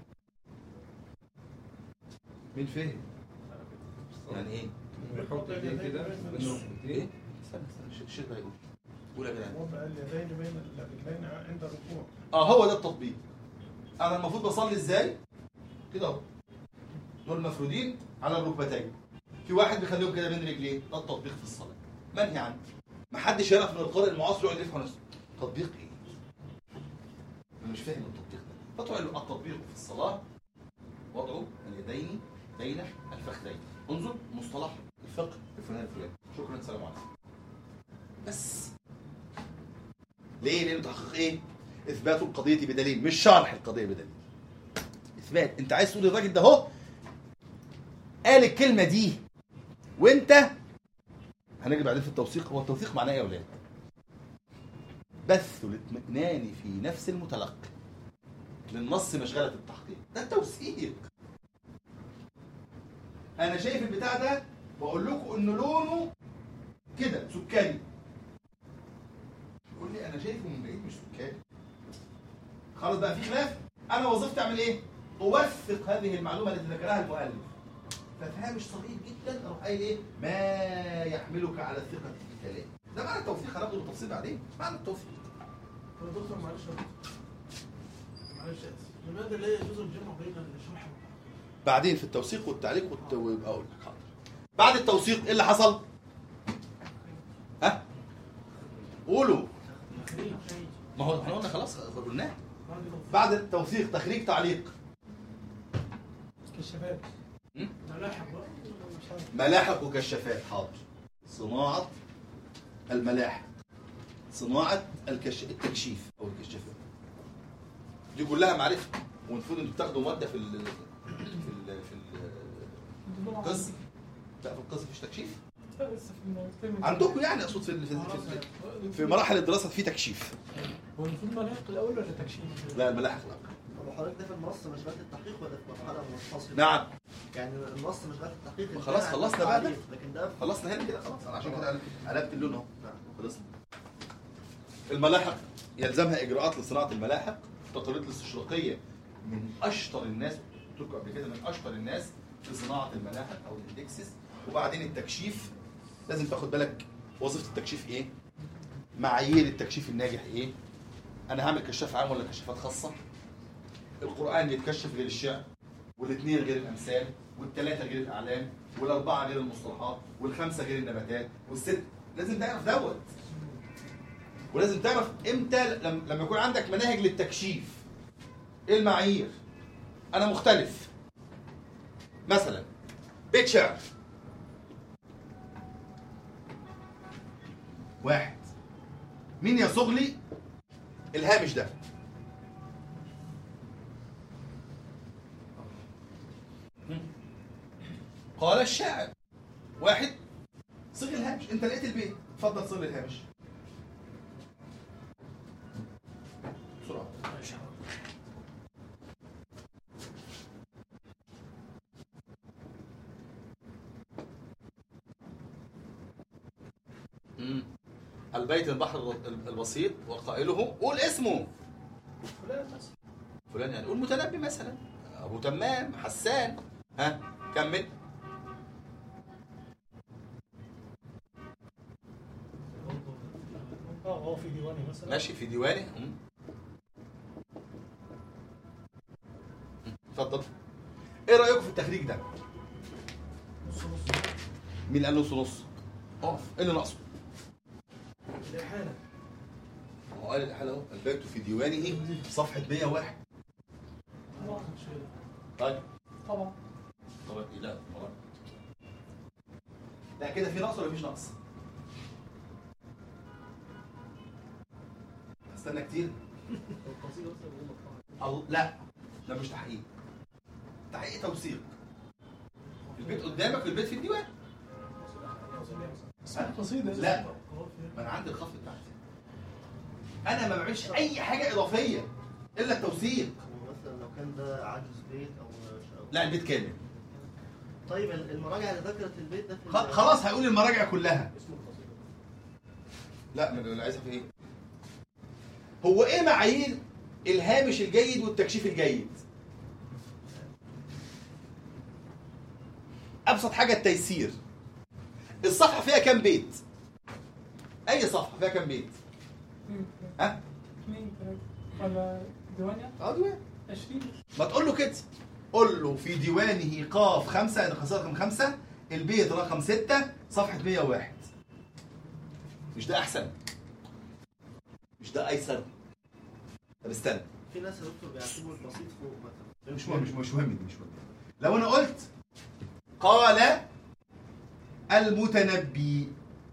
[SPEAKER 1] مين فهم يعني ايه
[SPEAKER 3] بيحط ايديه كده بين
[SPEAKER 1] ايه
[SPEAKER 3] ركبتين
[SPEAKER 1] استنى استنى الشيخ ده يقول قول يا جدعان
[SPEAKER 6] وضع اليدين بين الرجلين عند الركوع
[SPEAKER 1] اه هو ده التطبيق انا المفروض بصلي ازاي كده اهو دول مفرودين على الركبتين في واحد بيخليهم كده بين رجليه ده التطبيق في الصلاه منهي عنه ما حدش يعرف من القارئ المعاصر يقعد يفهم نفسه تطبيق ايه انا مش فاهم التطبيق ده فتقول له التطبيق في الصلاه وضع اليدين بين الفخذين انظر مصطلح الفقه الفلاني الفلاني شكرا السلام عليكم بس ليه؟ لأنه تحقيق إيه؟ إثبات القضية بدليل مش شرح القضية بدليل إثبات أنت عايز تقول الراجل ده أهو قال الكلمة دي وأنت هنيجي بعدين في التوثيق هو التوثيق معناه إيه يا أولاد؟ بث الاطمئنان في نفس المتلقي للنص مشغلة التحقيق ده التوثيق أنا شايف البتاع ده بقول لكم إنه لونه كده سكري يقول لي انا شايفه من بعيد مش سكري خلاص بقى في خلاف انا وظيفتي اعمل ايه اوثق هذه المعلومه التي ذكرها المؤلف ففهمش صغير جدا اروح قايل ايه ما يحملك على الثقه في الكلام ده معنى التوثيق هناخده بالتفصيل بعدين معنى التوثيق
[SPEAKER 5] طب يا دكتور معلش يا دكتور معلش اسف لماذا لا يجوز الجمع بين الشرح والتحقيق؟
[SPEAKER 1] بعدين في التوثيق والتعليق والت- ويبقى اقول لك حاضر بعد التوثيق ايه اللي حصل ها قولوا
[SPEAKER 5] تخريج
[SPEAKER 1] ما هو احنا قلنا خلاص قلناه
[SPEAKER 5] بعد توفيق.
[SPEAKER 1] بعد التوثيق تخريج تعليق
[SPEAKER 5] كشافات
[SPEAKER 1] م?
[SPEAKER 5] ملاحق بقى مش عارف
[SPEAKER 1] ملاحق وكشافات حاضر صناعة الملاحق صناعة الكش... التكشيف أو الكشافات دي كلها معرفة والمفروض انتوا بتاخدوا مادة في ال... في ال... في ال... القسم لا في القسم مفيش تكشيف
[SPEAKER 5] لسه في الترم
[SPEAKER 1] عندكم يعني اقصد في في, في, في مراحل الدراسة في تكشيف
[SPEAKER 5] هو المفروض ملاحق الاول ولا تكشيف؟
[SPEAKER 1] لا الملاحق لا
[SPEAKER 2] طب حضرتك ده في النص مشغلة التحقيق ولا في مرحلة منفصلة؟
[SPEAKER 1] نعم
[SPEAKER 2] يعني النص مشغلة التحقيق
[SPEAKER 1] ما خلاص
[SPEAKER 2] انتهى
[SPEAKER 1] خلصنا بقى ده.
[SPEAKER 2] التعريف، لكن ده
[SPEAKER 1] خلصنا هنا كده خلاص انا عشان كده قلبت اللون اهو
[SPEAKER 2] نعم.
[SPEAKER 1] خلصنا الملاحق يلزمها اجراءات لصناعه الملاحق تقارير الاستشراقيه من اشطر الناس قلت لكم قبل كده من اشطر الناس في صناعه الملاحق او الاندكسس وبعدين التكشيف لازم تاخد بالك وظيفه التكشيف ايه معايير التكشيف الناجح ايه انا هعمل كشاف عام ولا كشافات خاصه القران يتكشف غير الشعر والاثنين غير الامثال والثلاثه غير الاعلام والاربعه غير المصطلحات والخمسه غير النباتات والست لازم تعرف دوت ولازم تعرف امتى لم- لما يكون عندك مناهج للتكشيف ايه المعايير انا مختلف مثلا بيت شعر واحد مين يصوغ لي الهامش ده قال الشاعر واحد صيغ الهامش انت لقيت البيت اتفضل صيغ الهامش بسرعه مم. البيت البحر البسيط وقائله قول اسمه
[SPEAKER 5] فلان مثلا
[SPEAKER 1] فلان يعني قول متنبي مثلا ابو تمام حسان ها كمل
[SPEAKER 5] اه هو في ديواني مثلا
[SPEAKER 1] ماشي في ديواني مم. مم. اتفضل ايه رايكم في التخريج ده
[SPEAKER 5] نص نص
[SPEAKER 1] مين قال نص نص اقف ايه اللي ناقصه
[SPEAKER 5] الإحالة
[SPEAKER 1] هو قال الحاله اهو البيت في ديوانه صفحه 101
[SPEAKER 5] طبعا شيء
[SPEAKER 1] طيب
[SPEAKER 5] طبعا
[SPEAKER 1] طبعا إيه لا طبعا لا كده في نقص ولا مفيش نقص استنى كتير ال- لا ده مش تحقيق تحقيق توثيق البيت قدامك البيت في الديوان
[SPEAKER 5] اسمها قصيدة
[SPEAKER 1] لا. ما انا عندي الخط بتاعتي انا ما بعملش اي حاجه اضافيه الا التوثيق
[SPEAKER 2] مثلا لو كان ده عجز بيت او ش-
[SPEAKER 1] لا البيت كامل
[SPEAKER 2] طيب المراجع اللي ذكرت البيت ده في
[SPEAKER 1] خ-
[SPEAKER 2] ال-
[SPEAKER 1] خلاص هيقول المراجع كلها لا من اللي عايزها في ايه هو ايه معايير الهامش الجيد والتكشيف الجيد ابسط حاجه التيسير الصفحه فيها كام بيت اي صفحه فيها كام بيت ها
[SPEAKER 7] اثنين ثلاثة ولا ديوانيا
[SPEAKER 1] اه ديوان
[SPEAKER 7] 20
[SPEAKER 1] ما تقول له كده قول له في ديوانه قاف خمسة يعني خسارة رقم خمسة البيت رقم ستة صفحة 101 مش ده أحسن مش ده أيسر طب استنى
[SPEAKER 2] في ناس يا دكتور بيعتبروا البسيط فوق مثلا
[SPEAKER 1] مش مهم مش مش مهم دي مش مهم لو أنا قلت قال المتنبي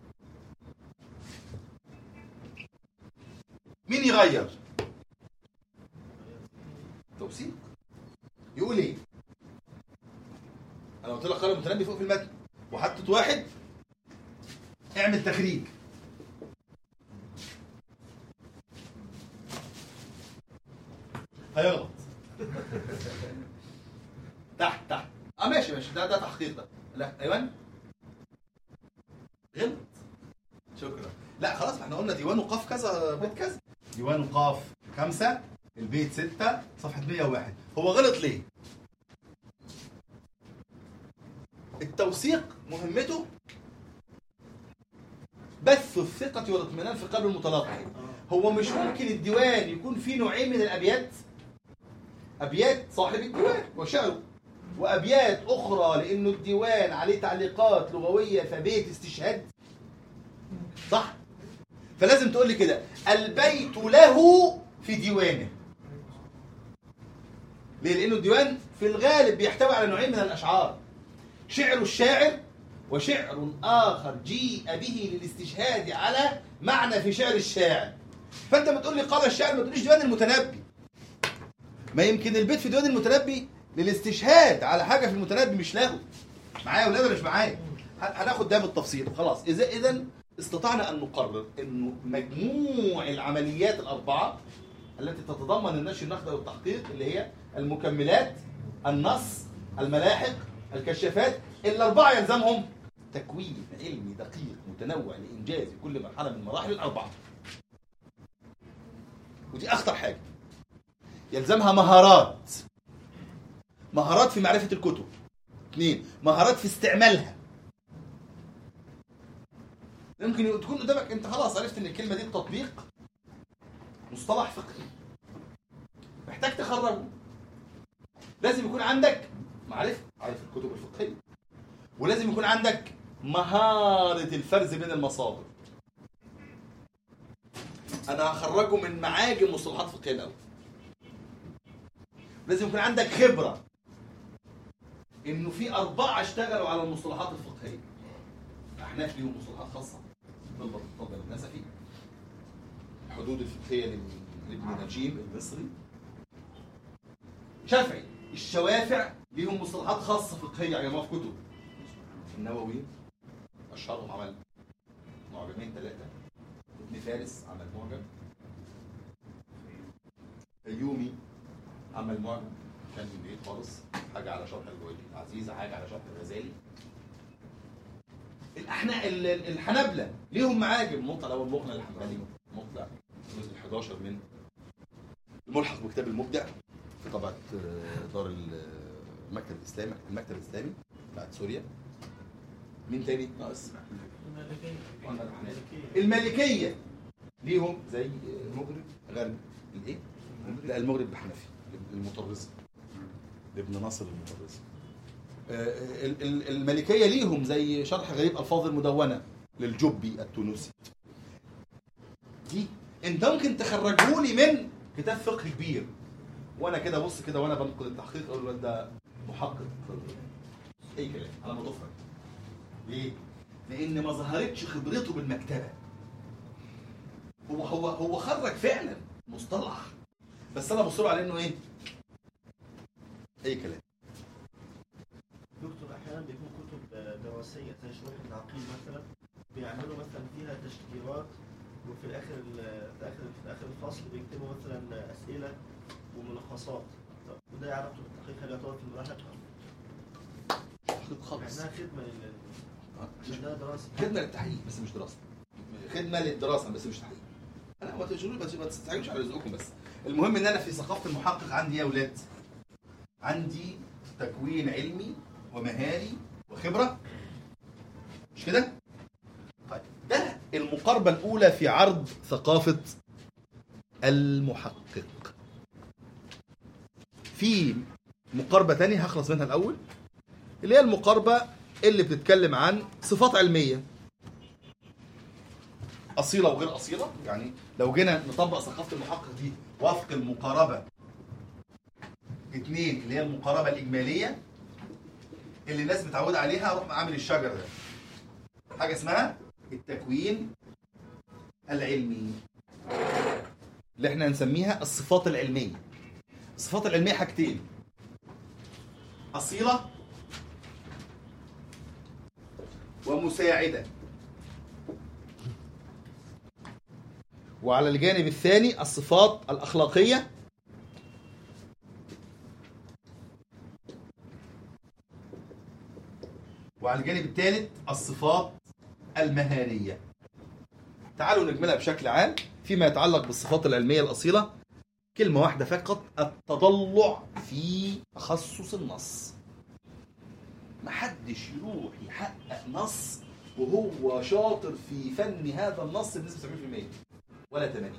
[SPEAKER 1] مين يغير؟ توثيق يقول ايه؟ انا قلت لك قال المتنبي فوق في المتن وحطيت واحد اعمل تخريج هيغلط تحت تحت اه ماشي ماشي ده ده تحقيق ده لا ايوان غلط شكرا لا خلاص ما احنا قلنا ديوان وقاف كذا بيت كذا ديوان وقاف خمسة البيت ستة صفحة 101 هو غلط ليه؟ التوثيق مهمته بث الثقة والاطمئنان في قلب المتلقي هو مش ممكن الديوان يكون فيه نوعين من الأبيات أبيات صاحب الديوان وشعره وأبيات أخرى لأنه الديوان عليه تعليقات لغوية فبيت استشهاد صح؟ فلازم تقول لي كده البيت له في ديوانه ليه؟ لأنه الديوان في الغالب بيحتوي على نوعين من الأشعار شعر الشاعر وشعر آخر جيء به للاستشهاد على معنى في شعر الشاعر فأنت بتقول لي قال الشاعر ما تقوليش ديوان المتنبي ما يمكن البيت في ديوان المتنبي للاستشهاد على حاجة في المتنبي مش له معايا ولا ولا مش معايا ه- هناخد ده بالتفصيل خلاص إذا إذا استطعنا أن نقرر أنه مجموع العمليات الأربعة التي تتضمن النشر النقد والتحقيق اللي هي المكملات النص الملاحق الكشافات الأربعة يلزمهم تكوين علمي دقيق متنوع لإنجاز كل مرحلة من المراحل الأربعة ودي أخطر حاجة يلزمها مهارات مهارات في معرفة الكتب اثنين مهارات في استعمالها يمكن تكون قدامك انت خلاص عرفت ان الكلمة دي تطبيق مصطلح فقهي محتاج تخرجه لازم يكون عندك معرفة عارف الكتب الفقهية ولازم يكون عندك مهارة الفرز بين المصادر أنا هخرجه من معاجم مصطلحات فقهية الأول لازم يكون عندك خبرة إنه في أربعة اشتغلوا على المصطلحات الفقهية أحناف ليهم مصطلحات خاصة بالضبط طبعا النسفي الحدود الفقهية لل- لابن نجيب المصري شافعي الشوافع ليهم مصطلحات خاصة فقهية عجموها في كتب النووي أشهرهم عمل معجمين ثلاثة ابن فارس عمل معجم أيومي عمل معجم كان من بعيد خالص حاجة على شرح العزيزة حاجة على شرح الغزالي الأحنا ال- ال- الحنابلة ليهم معاجم مطلع الأول مقنع الحنبلي مطلع الجزء ال 11 من الملحق بكتاب المبدع في طبعة آه، دار المكتب الإسلامي المكتب الإسلامي بتاعت سوريا مين تاني ناقص؟ المالكية ليهم زي المغرب غرب الايه؟ لا المغرب بحنفي المطرزي ابن ناصر المطرزي آه، ال- ال- المالكية ليهم زي شرح غريب ألفاظ المدونة للجبي التونسي دي انت ممكن تخرجه لي من كتاب فقه كبير وانا كده بص كده وانا بنقل التحقيق اقول الواد ده محقق اي كلام على ما تفرج ليه؟ لان ما ظهرتش خبرته بالمكتبه هو هو هو خرج فعلا مصطلح بس انا بص له على انه ايه؟ اي كلام
[SPEAKER 2] دكتور احيانا بيكون كتب دراسيه زي شروح العقيل مثلا بيعملوا مثلا فيها تشجيرات وفي الاخر ال- في اخر في اخر الفصل بيكتبوا مثلا اسئله وملخصات طب وده علاقته بالتحقيق هل يعتبر في المراحل
[SPEAKER 1] تحقيق خالص
[SPEAKER 2] معناها خدمه لل
[SPEAKER 1] آه.
[SPEAKER 2] عشان ده دراسه
[SPEAKER 1] خدمه للتحقيق بس مش دراسه خدمه للدراسه بس مش تحقيق انا ما تشغلوا بس ما تستعجلوش على رزقكم بس المهم ان انا في ثقافه المحقق عندي يا اولاد عندي تكوين علمي ومهاري وخبره مش كده طيب ده المقاربه الاولى في عرض ثقافه المحقق في مقاربه تانية هخلص منها الاول اللي هي المقاربه اللي بتتكلم عن صفات علميه اصيله وغير اصيله يعني لو جينا نطبق ثقافه المحقق دي وفق المقاربه اتنين اللي هي المقاربه الاجماليه اللي الناس متعوده عليها اروح عامل الشجر ده حاجه اسمها التكوين العلمي اللي احنا نسميها الصفات العلميه الصفات العلميه حاجتين اصيله ومساعدة وعلى الجانب الثاني الصفات الأخلاقية وعلى الجانب الثالث الصفات المهارية تعالوا نجملها بشكل عام فيما يتعلق بالصفات العلمية الأصيلة كلمة واحدة فقط التضلع في تخصص النص محدش يروح يحقق نص وهو شاطر في فن هذا النص بنسبة 70% ولا 80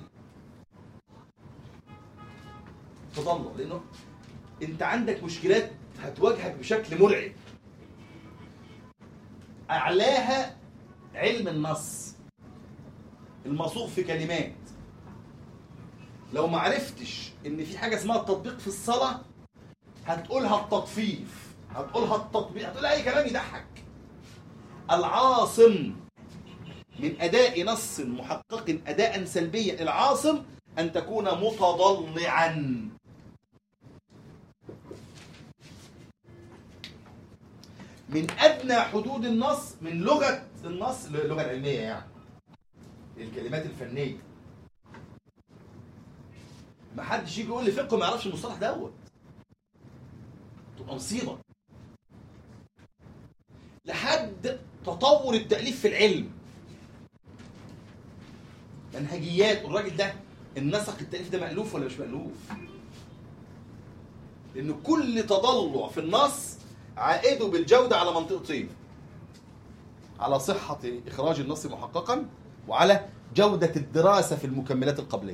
[SPEAKER 1] تضلع لانه انت عندك مشكلات هتواجهك بشكل مرعب اعلاها علم النص المصوغ في كلمات لو ما عرفتش ان في حاجه اسمها التطبيق في الصلاه هتقولها التطفيف هتقولها التطبيق هتقول اي كلام يضحك العاصم من اداء نص محقق اداء سلبيا العاصم ان تكون متضلعا من ادنى حدود النص من لغه النص اللغه العلميه يعني الكلمات الفنيه ما حدش يجي يقول لي فقه ما يعرفش المصطلح دوت تبقى مصيبه لحد تطور التاليف في العلم منهجيات الراجل ده النسق التاليف ده مألوف ولا مش مألوف لأن كل تضلع في النص عائده بالجودة على منطقتين على صحة إخراج النص محققا وعلى جودة الدراسة في المكملات القبلية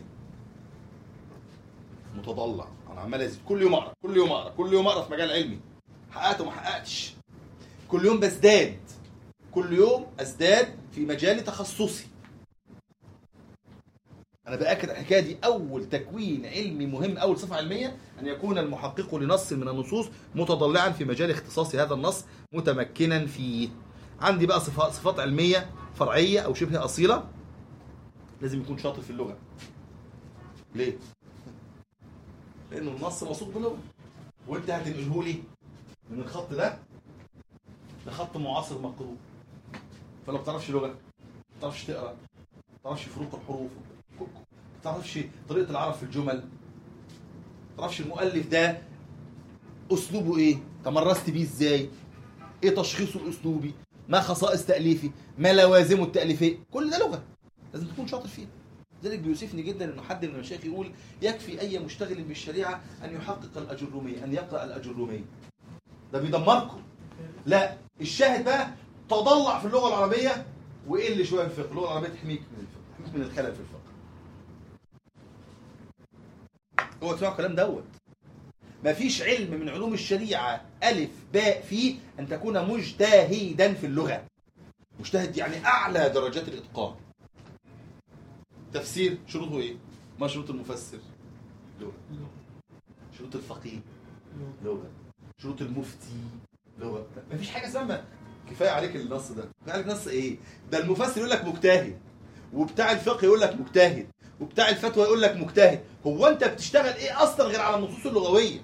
[SPEAKER 1] متضلع أنا عمال أزيد كل يوم أقرأ كل يوم أقرأ كل يوم أقرأ في مجال علمي حققت وما حققتش كل يوم بزداد كل يوم أزداد في مجال تخصصي أنا بأكد على الحكاية دي أول تكوين علمي مهم أول صفة علمية أن يكون المحقق لنص من النصوص متضلعا في مجال اختصاص هذا النص متمكنا فيه عندي بقى صفات صفات علمية فرعية أو شبه أصيلة لازم يكون شاطر في اللغة ليه؟ لأنه النص موثوق بلغة وأنت هتنقله لي من الخط ده لخط معاصر مقروء فلو ما بتعرفش لغة ما بتعرفش تقرأ ما بتعرفش فروق الحروف ما تعرفش طريقة العرب في الجمل ما تعرفش المؤلف ده أسلوبه إيه تمرست بيه إزاي إيه تشخيصه الأسلوبي ما خصائص تأليفي ما لوازمه التأليفية كل ده لغة لازم تكون شاطر فيها لذلك بيوسفني جدا انه حد من المشايخ يقول يكفي اي مشتغل بالشريعه ان يحقق الاجروميه ان يقرا الاجروميه ده بيدمركم لا الشاهد بقى تضلع في اللغه العربيه وقل شويه في الفقه اللغه العربيه تحميك من الفقه تحميك من الخلل في الفقه هو تسمعوا الكلام دوت مفيش علم من علوم الشريعه الف باء فيه ان تكون مجتهدا في اللغه مجتهد يعني اعلى درجات الاتقان تفسير شروطه ايه ما شروط المفسر لغه شروط الفقيه لغه شروط المفتي لغه مفيش حاجه اسمها كفايه عليك النص ده كفايه عليك نص ايه ده المفسر يقول لك مجتهد وبتاع الفقه يقول لك مجتهد وبتاع الفتوى يقول لك مجتهد هو انت بتشتغل ايه اصلا غير على النصوص اللغويه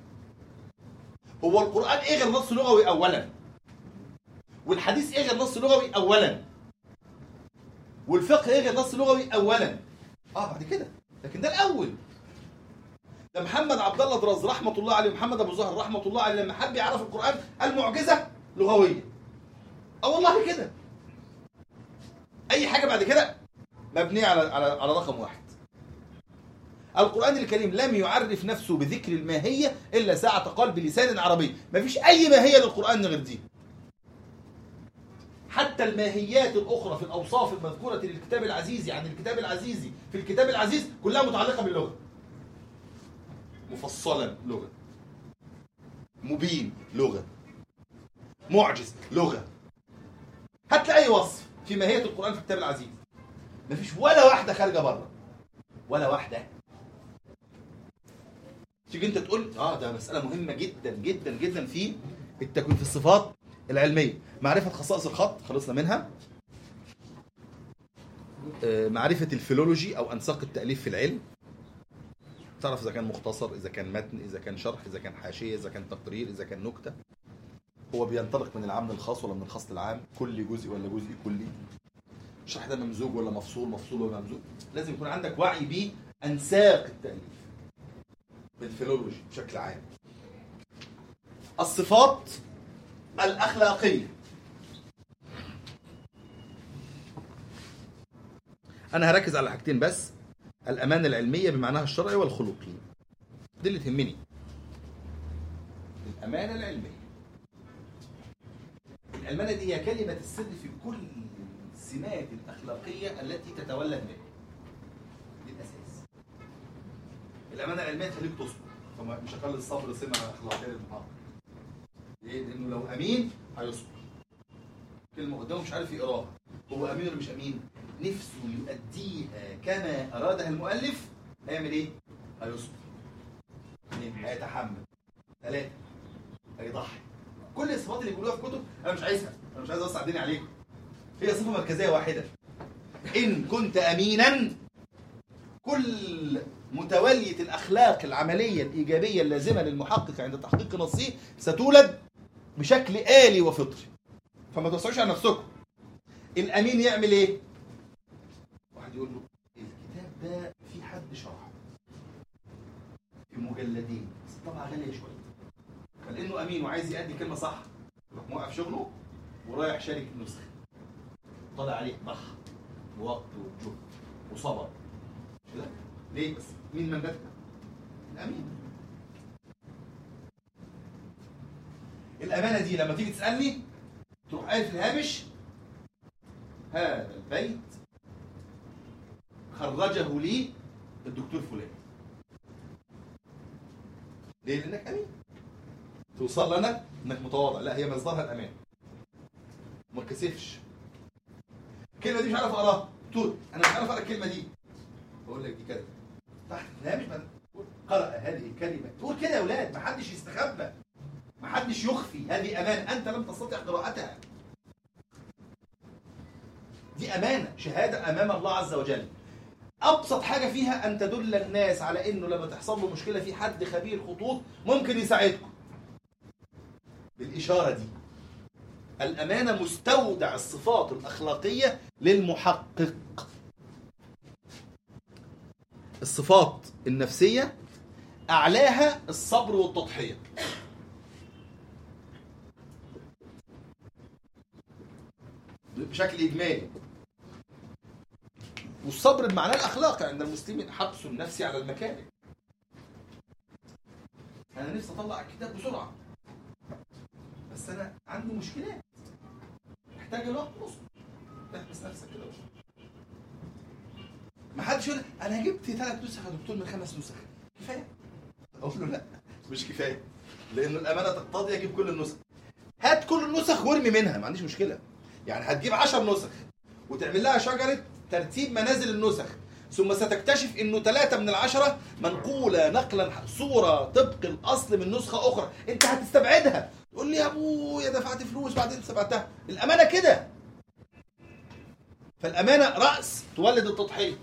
[SPEAKER 1] هو القران ايه غير نص لغوي اولا والحديث ايه غير نص لغوي اولا والفقه ايه غير نص لغوي اولا اه بعد كده لكن ده الاول ده محمد عبد الله دراز رحمه الله عليه محمد ابو زهر رحمه الله عليه لما حب يعرف القران المعجزه لغويه اه والله كده اي حاجه بعد كده مبنيه على على على رقم واحد القرآن الكريم لم يعرف نفسه بذكر الماهية إلا ساعة قال بلسان عربي مفيش أي ماهية للقرآن غير دي حتى الماهيات الأخرى في الأوصاف المذكورة للكتاب العزيز عن الكتاب العزيز في الكتاب العزيز كلها متعلقة باللغة مفصلا لغة مبين لغة معجز لغة هات لي أي وصف في ماهية القرآن في الكتاب العزيز مفيش ولا واحدة خارجة بره ولا واحدة تيجي انت تقول اه ده مسألة مهمة جدا جدا جدا في التكوين في الصفات العلمية معرفة خصائص الخط خلصنا منها آه، معرفة الفيلولوجي أو أنساق التأليف في العلم تعرف إذا كان مختصر إذا كان متن إذا كان شرح إذا كان حاشية إذا كان تقرير إذا كان نكتة هو بينطلق من العام للخاص ولا من الخاص للعام كل جزء ولا جزء كلي الشرح ده ممزوج ولا مفصول مفصول ولا ممزوج لازم يكون عندك وعي بأنساق التأليف بالفيلولوجي بشكل عام الصفات الأخلاقية أنا هركز على حاجتين بس الأمانة العلمية بمعناها الشرعي والخلقي دي اللي تهمني الأمانة العلمية الأمانة دي هي كلمة السر في كل السمات الأخلاقية التي تتولد منها دي الأساس الأمانة العلمية تخليك تصبر فما مش هخلي الصبر سمة أخلاقية للمحاضر ليه؟ لأنه لو أمين هيصبر كلمة قدامه مش عارف يقراها هو أمين ولا مش أمين؟ نفسه يؤديها كما أرادها المؤلف هيعمل إيه؟ هيصبر اثنين هيتحمل ثلاثة هيضحي كل الصفات اللي بيقولوها في كتب أنا مش عايزها أنا مش عايز أوسع الدنيا عليكم هي صفة مركزية واحدة إن كنت أمينا كل متولية الأخلاق العملية الإيجابية اللازمة للمحقق عند تحقيق نصه ستولد بشكل آلي وفطري فما توسعوش على نفسكم الأمين يعمل إيه؟ واحد يقول له الكتاب ده في حد شرحه في مجلدين بس طبعا غالية شوية فلأنه أمين وعايز يأدي كلمة صح يروح موقف شغله ورايح شارك النسخة طلع عليه ضخ ووقت وجهد وصبر مش كده؟ ليه بس مين من بدأ؟ الأمين الأمانة دي لما تيجي تسألني تروح قايل في الهامش هذا البيت خرجه لي الدكتور فلان ليه؟ لأنك أمين توصل لنا إنك متواضع لا هي مصدرها الأمان ما تكسفش الكلمة دي مش عارف أقراها دكتور أنا مش عارف أقرا الكلمة دي بقول لك دي كده تحت لا مش من- قرأ هذه الكلمة تقول كده يا أولاد محدش يستخبى محدش يخفي هذه أمانة أنت لم تستطع قراءتها دي أمانة شهادة أمام الله عز وجل أبسط حاجة فيها أن تدل الناس على إنه لما تحصل له مشكلة في حد خبير خطوط ممكن يساعدكم بالإشارة دي الأمانة مستودع الصفات الأخلاقية للمحقق الصفات النفسية أعلاها الصبر والتضحية بشكل إجمالي والصبر بمعناه الاخلاقي عند المسلمين حبس النفس على المكاره انا نفسي اطلع الكتاب بسرعه بس انا عندي مشكلات محتاج الوقت اصبر تحبس نفسك كده وشوية. ما حدش يقول انا جبت ثلاث نسخ يا دكتور من خمس نسخ كفايه اقول له لا مش كفايه لان الامانه تقتضي اجيب كل النسخ هات كل النسخ وارمي منها ما عنديش مشكله يعني هتجيب 10 نسخ وتعمل لها شجره ترتيب منازل النسخ ثم ستكتشف انه ثلاثة من العشرة منقولة نقلا صورة طبق الاصل من نسخة اخرى انت هتستبعدها تقول لي يا ابويا دفعت فلوس بعدين استبعدتها الامانة كده فالامانة رأس تولد التضحية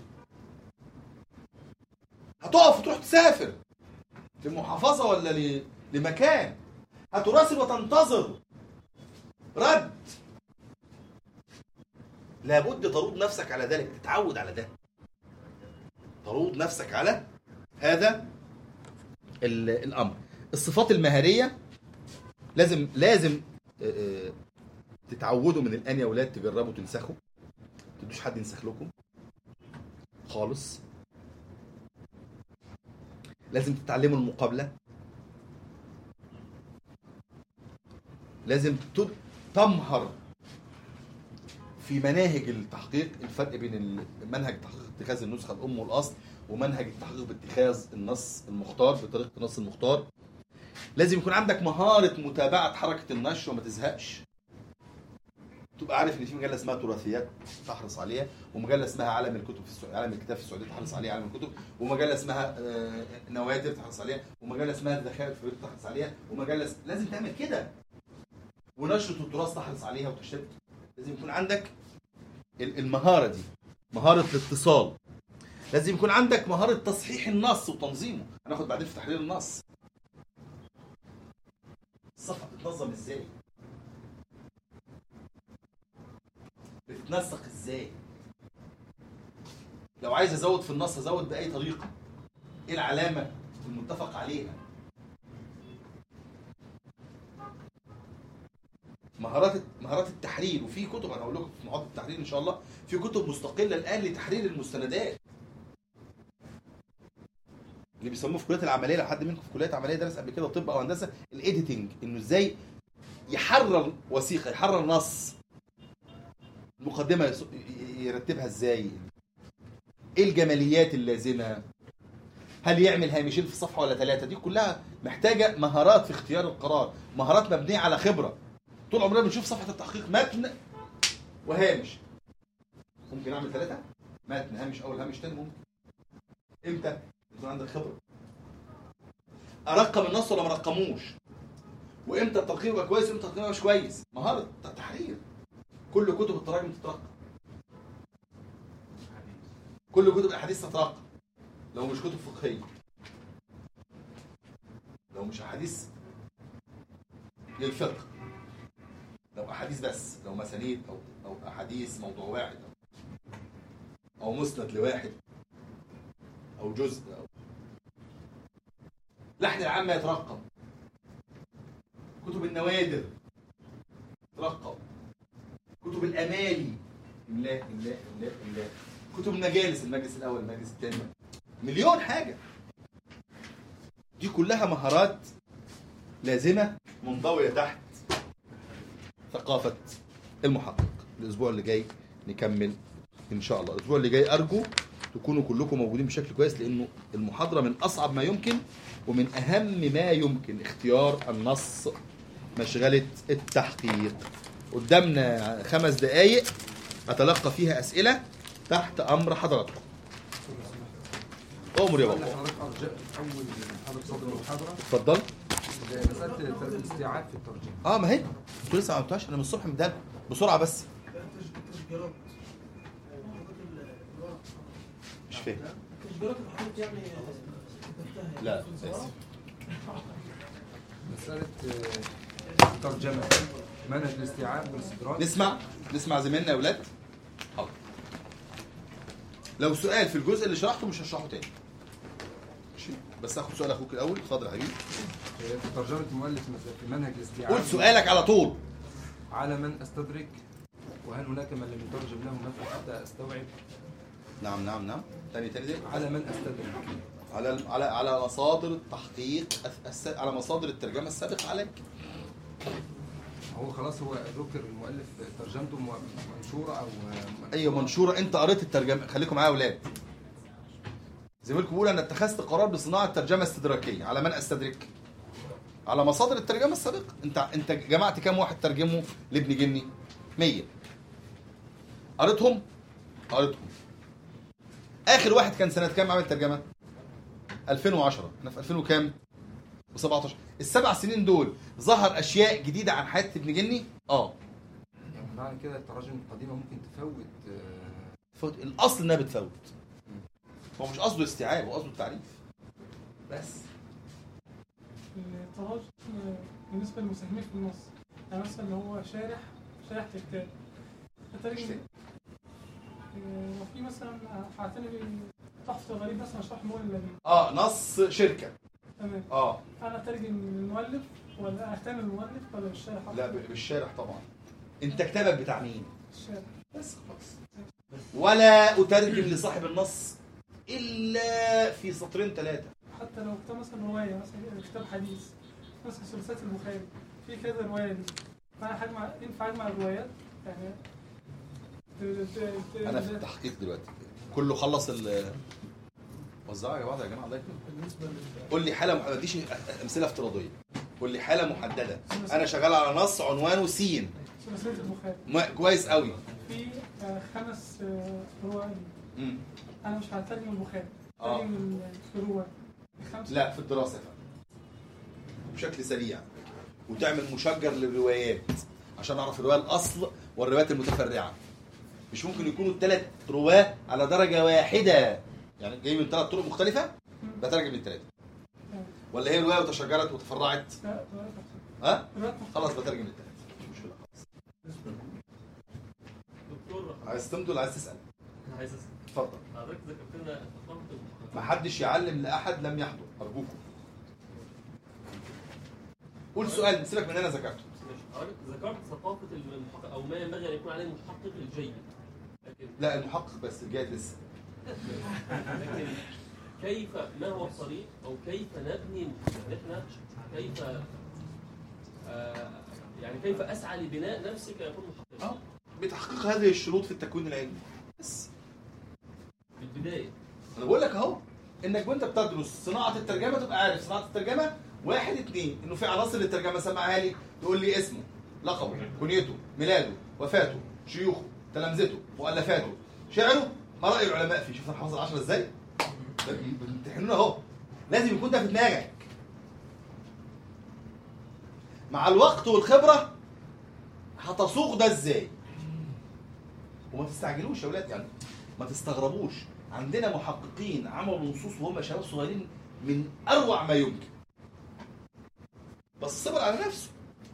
[SPEAKER 1] هتقف وتروح تسافر لمحافظة ولا ل... لمكان هتراسل وتنتظر رد لابد تروض نفسك على ذلك تتعود على ده تروض نفسك على هذا ال- الامر الصفات المهاريه لازم لازم آه، آه، تتعودوا من الان يا اولاد تجربوا تنسخوا ما تدوش حد ينسخ لكم خالص لازم تتعلموا المقابله لازم تد- تمهر في مناهج التحقيق الفرق بين ال- منهج تحقيق اتخاذ النسخه الام والاصل ومنهج التحقيق باتخاذ النص المختار بطريقه النص المختار لازم يكون عندك مهاره متابعه حركه النشر وما تزهقش تبقى عارف ان في مجله اسمها تراثيات تحرص عليها ومجله اسمها عالم الكتب في السعوديه عالم الكتاب في السعوديه تحرص عليها عالم الكتب ومجله اسمها آه، نوادر تحرص عليها ومجله اسمها الذخائر في البيت تحرص عليها ومجله اس- لازم تعمل كده ونشره التراث تحرص عليها وتشترك لازم يكون عندك ال- المهاره دي مهاره الاتصال لازم يكون عندك مهاره تصحيح النص وتنظيمه هناخد بعدين في تحرير النص الصفحه بتتنظم ازاي بتتنسق ازاي لو عايز ازود في النص ازود باي طريقه ايه العلامه المتفق عليها مهارات مهارات التحرير وفي كتب انا هقول لكم في محاضره التحرير ان شاء الله في كتب مستقله الان لتحرير المستندات اللي بيسموه في كليات العمليه لو حد منكم في كليات عمليه درس قبل كده طب او هندسه الايديتنج انه ازاي يحرر وثيقه يحرر نص المقدمه يس- ي- يرتبها ازاي ايه الجماليات اللازمه هل يعمل هامشين في صفحه ولا ثلاثه دي كلها محتاجه مهارات في اختيار القرار مهارات مبنيه على خبره طول عمرنا بنشوف صفحه التحقيق متن وهامش ممكن اعمل ثلاثه متن هامش اول هامش تاني ممكن امتى يكون عندك خبره ارقم النص ولا ما ارقموش وامتى الترقيم يبقى كويس وامتى الترقيم مش كويس مهاره تحرير كل كتب التراجم تترقم كل كتب الاحاديث تترقم لو مش كتب فقهيه لو مش احاديث للفقه لو احاديث بس لو مسانيد او او احاديث موضوع واحد او, أو مسند لواحد او جزء او لحن العامة يترقم كتب النوادر ترقم كتب الامالي املاء املاء املاء املاء كتب المجالس المجلس الاول المجلس الثاني مليون حاجه دي كلها مهارات لازمه منضويه تحت ثقافه المحقق الاسبوع اللي جاي نكمل ان شاء الله الاسبوع اللي جاي ارجو تكونوا كلكم موجودين بشكل كويس لانه المحاضره من اصعب ما يمكن ومن اهم ما يمكن اختيار النص مشغله التحقيق قدامنا خمس دقائق اتلقى فيها اسئله تحت امر حضراتكم امر يا
[SPEAKER 3] قلنا
[SPEAKER 1] بابا
[SPEAKER 3] حضرتك ارجاء اول حضرتك صدر المحاضره
[SPEAKER 1] اتفضل
[SPEAKER 3] مساله ثلاث الاستيعاب في الترجمه
[SPEAKER 1] اه ما هي انتوا لسه ما عملتوهاش انا من الصبح مدال بسرعه بس
[SPEAKER 5] التشجيرات
[SPEAKER 1] مش فاهم
[SPEAKER 5] التشجيرات اللي حضرتك يعني كتبتها يعني
[SPEAKER 1] لا
[SPEAKER 5] في الزراعة.
[SPEAKER 1] اسف
[SPEAKER 3] مساله آه، الترجمه منهج الاستيعاب والاستدراك
[SPEAKER 1] نسمع نسمع زميلنا يا ولاد حاضر لو سؤال في الجزء اللي شرحته مش هشرحه تاني ماشي بس اخد سؤال اخوك الاول اتفضل يا حبيبي
[SPEAKER 3] آه، في ترجمه المؤلف مثلا في منهج الاستيعاب
[SPEAKER 1] قول سؤالك على طول
[SPEAKER 3] على من استدرك وهل هناك من لم يترجم له مثلا حتى استوعب
[SPEAKER 1] نعم نعم نعم تاني تاني دي
[SPEAKER 3] على من استدرك
[SPEAKER 1] على على على مصادر التحقيق الس- الس- على مصادر الترجمه السابقه عليك
[SPEAKER 3] هو خلاص هو ذكر المؤلف ترجمته م- منشوره او
[SPEAKER 1] ايوه منشوره انت قريت الترجمه خليكم معايا يا اولاد زميلكم بيقول انا اتخذت قرار بصناعه ترجمه استدراكيه على من استدرك على مصادر الترجمه السابقه انت انت جمعت كام واحد ترجمه لابن جني 100 قريتهم قريتهم اخر واحد كان سنه كام عمل ترجمه 2010 احنا في 2000 وكام و17 السبع سنين دول ظهر اشياء جديده عن حياه ابن جني اه
[SPEAKER 3] يعني معنى كده التراجم القديمه ممكن تفوت آه،
[SPEAKER 1] فوت الاصل انها بتفوت هو مش قصده استيعاب هو قصده التعريف بس
[SPEAKER 7] التراجم بالنسبة للمساهمين في النص يعني مثلا اللي هو شارح شارح لكتاب الترجم آه، وفي مثلا هعتني تحفة غريب مثلا شرح مول اللبيب
[SPEAKER 1] اه نص شركه
[SPEAKER 7] تمام
[SPEAKER 1] اه
[SPEAKER 7] أنا أترجم المؤلف ولا أهتم المؤلف ولا الشارح
[SPEAKER 1] لا ب- بالشارح طبعا انت كتابك بتاع مين
[SPEAKER 7] الشارح
[SPEAKER 1] بس خلاص ولا اترجم لصاحب النص الا في سطرين ثلاثه
[SPEAKER 7] حتى لو كتاب مثلا رواية مثلا كتاب حديث مثلا ثلاثيات البخاري في كذا رواية دي فأنا هجمع ينفع أجمع الروايات يعني ت- ت- ت-
[SPEAKER 1] انا في التحقيق دلوقتي كله خلص ال وزعوا يا بعض يا جماعه الله يكرمكم
[SPEAKER 5] بالنسبه لل
[SPEAKER 1] قول لي حاله ما تديش امثله افتراضيه قول لي حاله محدده انا شغال على نص عنوانه سين
[SPEAKER 7] ثلاثيات البخاري
[SPEAKER 1] ما- كويس قوي
[SPEAKER 7] في آه، خمس آه، روايات
[SPEAKER 1] مم.
[SPEAKER 7] انا مش هترجم البخاري
[SPEAKER 1] آه.
[SPEAKER 7] هترجم الرواية الخمسة
[SPEAKER 1] لا في الدراسة فعلا بشكل سريع وتعمل مشجر للروايات عشان اعرف الرواية الأصل والروايات المتفرعة مش ممكن يكونوا الثلاث رواة على درجة واحدة يعني جاي من ثلاث طرق مختلفة بترجم الثلاثة ولا هي رواية وتشجرت وتفرعت
[SPEAKER 7] لا روايات
[SPEAKER 1] ها
[SPEAKER 7] روايات
[SPEAKER 1] خلاص بترجم الثلاثة مش مشكلة خلاص
[SPEAKER 8] دكتور
[SPEAKER 1] عايز تمضي ولا عايز تسأل
[SPEAKER 8] عايز اسال
[SPEAKER 1] اتفضل
[SPEAKER 8] حضرتك ذكرت لنا ثقافه المحققين
[SPEAKER 1] ما حدش يعلم لأحد لم يحضر أرجوكم قول سؤال سيبك من اللي انا ذكرته
[SPEAKER 8] ماشي. حضرتك ذكرت ثقافه المحقق او ما ينبغي ان يكون عليه المحقق الجيد لكن
[SPEAKER 1] لا المحقق بس جاي لسه
[SPEAKER 8] لكن كيف ما هو الطريق او كيف نبني إن احنا كيف آه يعني كيف اسعى لبناء نفسي كيكون محققا
[SPEAKER 1] اه بتحقيق هذه الشروط في التكوين العلمي بس
[SPEAKER 8] في البدايه
[SPEAKER 1] انا بقول لك اهو انك وانت بتدرس صناعه الترجمه تبقى عارف صناعه الترجمه واحد اتنين انه في عناصر للترجمه سمعها لي تقول لي اسمه لقبه كنيته ميلاده وفاته شيوخه تلامذته مؤلفاته شعره ما راي العلماء فيه شوف انا حافظ العشرة ازاي بتمتحنونا اهو لازم يكون ده في دماغك مع الوقت والخبره هتصوغ ده ازاي وما تستعجلوش يا ولاد يعني ما تستغربوش عندنا محققين عملوا نصوص وهم شباب صغيرين من اروع ما يمكن بس صبر على نفسه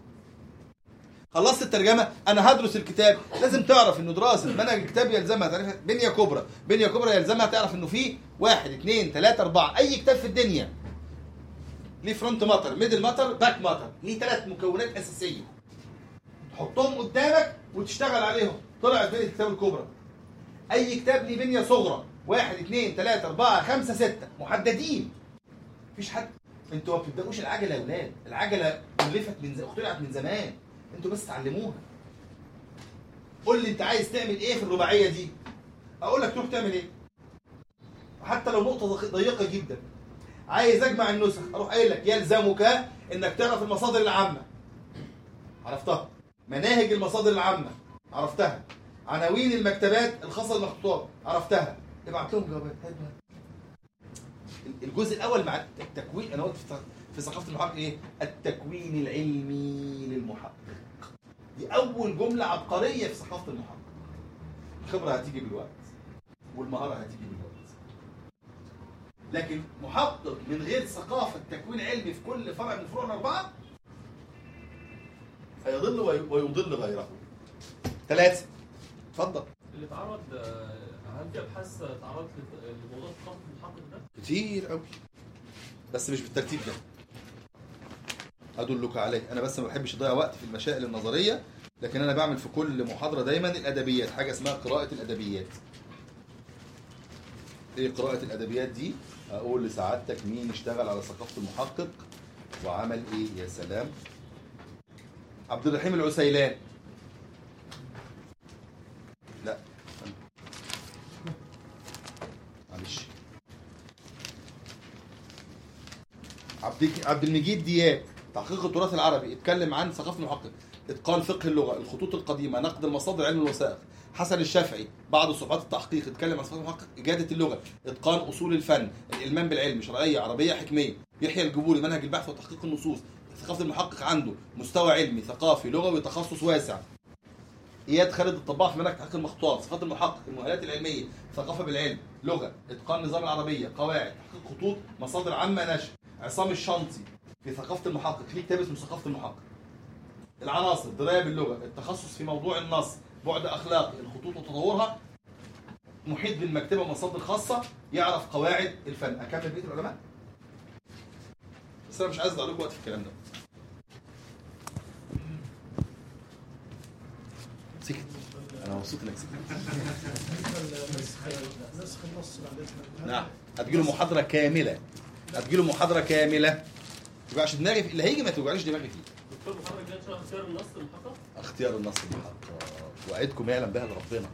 [SPEAKER 1] خلصت الترجمه انا هدرس الكتاب لازم تعرف انه دراسه منهج الكتاب يلزمها تعرف بنيه كبرى بنيه كبرى يلزمها تعرف انه في واحد اثنين ثلاثه اربعه اي كتاب في الدنيا ليه فرونت ماتر ميدل ماتر باك ماتر ليه ثلاث مكونات اساسيه تحطهم قدامك وتشتغل عليهم طلعت بنيه الكتاب الكبرى اي كتاب ليه بنيه صغرى واحد اثنين ثلاثة أربعة خمسة ستة محددين مفيش حد انتوا ما بتبدأوش العجلة يا ولاد العجلة ألفت من ز... اخترعت من زمان انتوا بس تعلموها قول لي انت عايز تعمل ايه في الرباعية دي اقول لك تروح تعمل ايه حتى لو نقطة ضيق- ضيقة جدا عايز اجمع النسخ اروح قايل لك يلزمك انك تعرف المصادر العامة عرفتها مناهج المصادر العامة عرفتها عناوين المكتبات الخاصة بالمخطوطات عرفتها ابعت لهم جوابات هات بقى. الجزء الاول مع التكوين انا قلت في- في ثقافه المحقق ايه التكوين العلمي للمحقق دي اول جمله عبقريه في ثقافه المحقق الخبره هتيجي بالوقت والمهاره هتيجي بالوقت لكن محقق من غير ثقافه تكوين علمي في كل فرع من الفروع الاربعه هيضل وي- ويضل غيره ثلاثه اتفضل
[SPEAKER 8] اللي اتعرض آه، هل في ابحاث تعرضت لت- لموضوع ثقافه المحقق ده؟
[SPEAKER 1] كتير قوي بس مش بالترتيب ده ادلك عليه انا بس ما بحبش اضيع وقت في المسائل النظريه لكن انا بعمل في كل محاضره دايما الادبيات حاجه اسمها قراءه الادبيات ايه قراءة الادبيات دي اقول لسعادتك مين اشتغل على ثقافة المحقق وعمل ايه يا سلام عبد الرحيم العسيلان لا معلش عبد عبد المجيد دياب تحقيق التراث العربي اتكلم عن ثقافة المحقق اتقان فقه اللغة الخطوط القديمة نقد المصادر علم الوثائق حسن الشافعي بعض صفات التحقيق اتكلم عن صفات المحقق إجادة اللغة اتقان أصول الفن الإلمام بالعلم شرعية عربية حكمية يحيى الجبوري منهج البحث وتحقيق النصوص ثقافة المحقق عنده مستوى علمي ثقافي لغوي تخصص واسع اياد خالد الطباع في منهج تحقيق المخطوطات صفات المحقق المؤهلات العلميه ثقافه بالعلم لغه اتقان نظام العربيه قواعد تحقيق خطوط مصادر عامه نشر عصام الشنطي في ثقافه المحقق ليه كتاب اسمه ثقافه المحقق العناصر درايه باللغه التخصص في موضوع النص بعد اخلاقي الخطوط وتطورها محيط بالمكتبه ومصادر خاصه يعرف قواعد الفن اكمل بقيه العلماء بس انا مش عايز اضيع لكم وقت في الكلام ده سكت انا مبسوط انك سكت
[SPEAKER 5] نسخ نسخ النص بعد اذنك
[SPEAKER 1] نعم هتجيله محاضره كامله هتجيله محاضره كامله ما توجعش دماغي في اللي هيجي ما توجعليش دماغي فيه
[SPEAKER 8] دكتور محمد جاي شرح اختيار النص المحقق
[SPEAKER 1] اختيار النص المحقق وعدكم ما يعلم بها إلا ربنا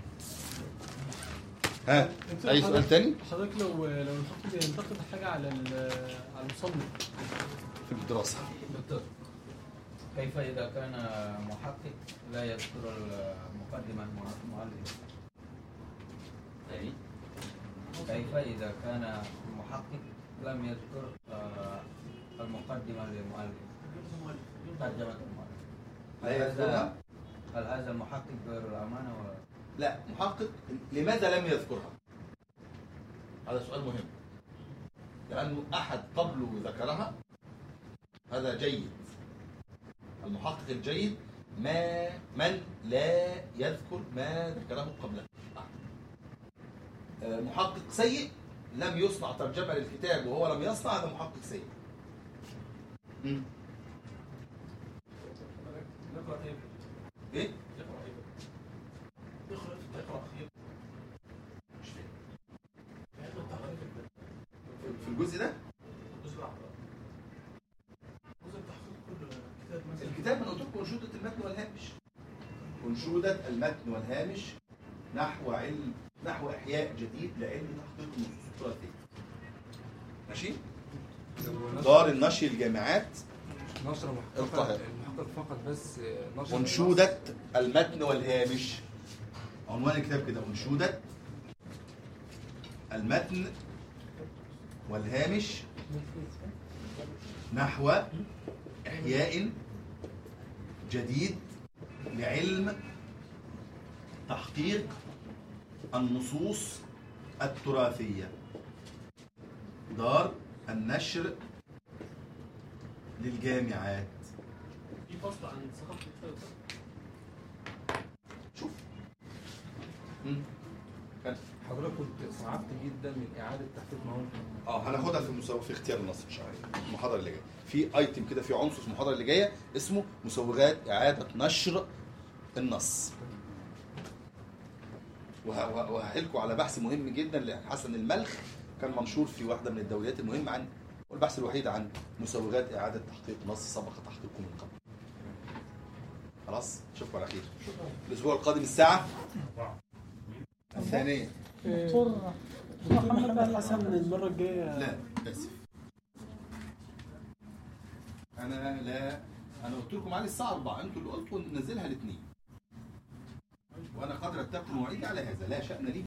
[SPEAKER 1] ها اي سؤال تاني
[SPEAKER 9] حضرتك لو لو الحكم بينتقد حاجه على ال- على المصنف
[SPEAKER 1] في الدراسه
[SPEAKER 10] دكتور كيف إذا كان محقق لا يذكر المقدمة المؤلف؟
[SPEAKER 1] تاني
[SPEAKER 10] كيف إذا كان محقق لم يذكر آه، المقدمة للمؤلف ترجمة المؤلف
[SPEAKER 1] لا
[SPEAKER 10] هل هذا-
[SPEAKER 1] يذكرها؟
[SPEAKER 10] هل هذا المحقق غير الأمانة ولا
[SPEAKER 1] لا محقق لماذا لم يذكرها هذا سؤال مهم لأنه أحد قبله ذكرها هذا جيد المحقق الجيد ما من لا يذكر ما ذكره قبله آه، محقق سيء لم يصنع ترجمة للكتاب وهو لم يصنع هذا محقق سيء مم.
[SPEAKER 8] نقرا ايه؟
[SPEAKER 1] ايه؟
[SPEAKER 8] نقرا ايه؟
[SPEAKER 5] اقرا اقرا اخير
[SPEAKER 1] مش فاهم.
[SPEAKER 5] علم التحقيق
[SPEAKER 1] في الجزء ده
[SPEAKER 5] الجزء الاحمر جزء التحقيق كل كتاب مثلا
[SPEAKER 1] الكتاب انا قلت لكم انشوده المتن والهامش انشوده المتن والهامش نحو علم نحو احياء جديد لعلم تحقيق النصوص التراثيه ماشي دار النشر الجامعات
[SPEAKER 3] نشر محقق
[SPEAKER 1] القاهرة.
[SPEAKER 3] المحقق فقط بس نشر
[SPEAKER 1] انشوده المتن والهامش عنوان الكتاب كده انشوده المتن والهامش نحو إحياء جديد لعلم تحقيق النصوص التراثية دار النشر للجامعات
[SPEAKER 8] في فصل عن ثقافه الكتاب
[SPEAKER 1] شوف مم. كان-
[SPEAKER 3] حضرتك كنت صعبت جدا من اعاده تحقيق مواد
[SPEAKER 1] اه هناخدها في المسو... في اختيار النص ان شاء الله المحاضره اللي جايه في ايتم كده في عنصر في المحاضره اللي جايه اسمه مسوغات اعاده نشر النص وه... وه- وهحكي على بحث مهم جدا لحسن الملخ كان منشور في واحده من الدوريات المهمه عن والبحث الوحيد عن مسوغات اعاده تحقيق نص سبق تحقيقه من قبل خلاص اشوفكم على خير الاسبوع القادم الساعه الثانيه
[SPEAKER 9] دكتور محمد حسن المره الجايه
[SPEAKER 1] لا اسف انا لا انا قلت لكم علي الساعه 4 انتوا اللي قلتوا ننزلها الاثنين وانا قادر اتفق مواعيدي على هذا لا شان لي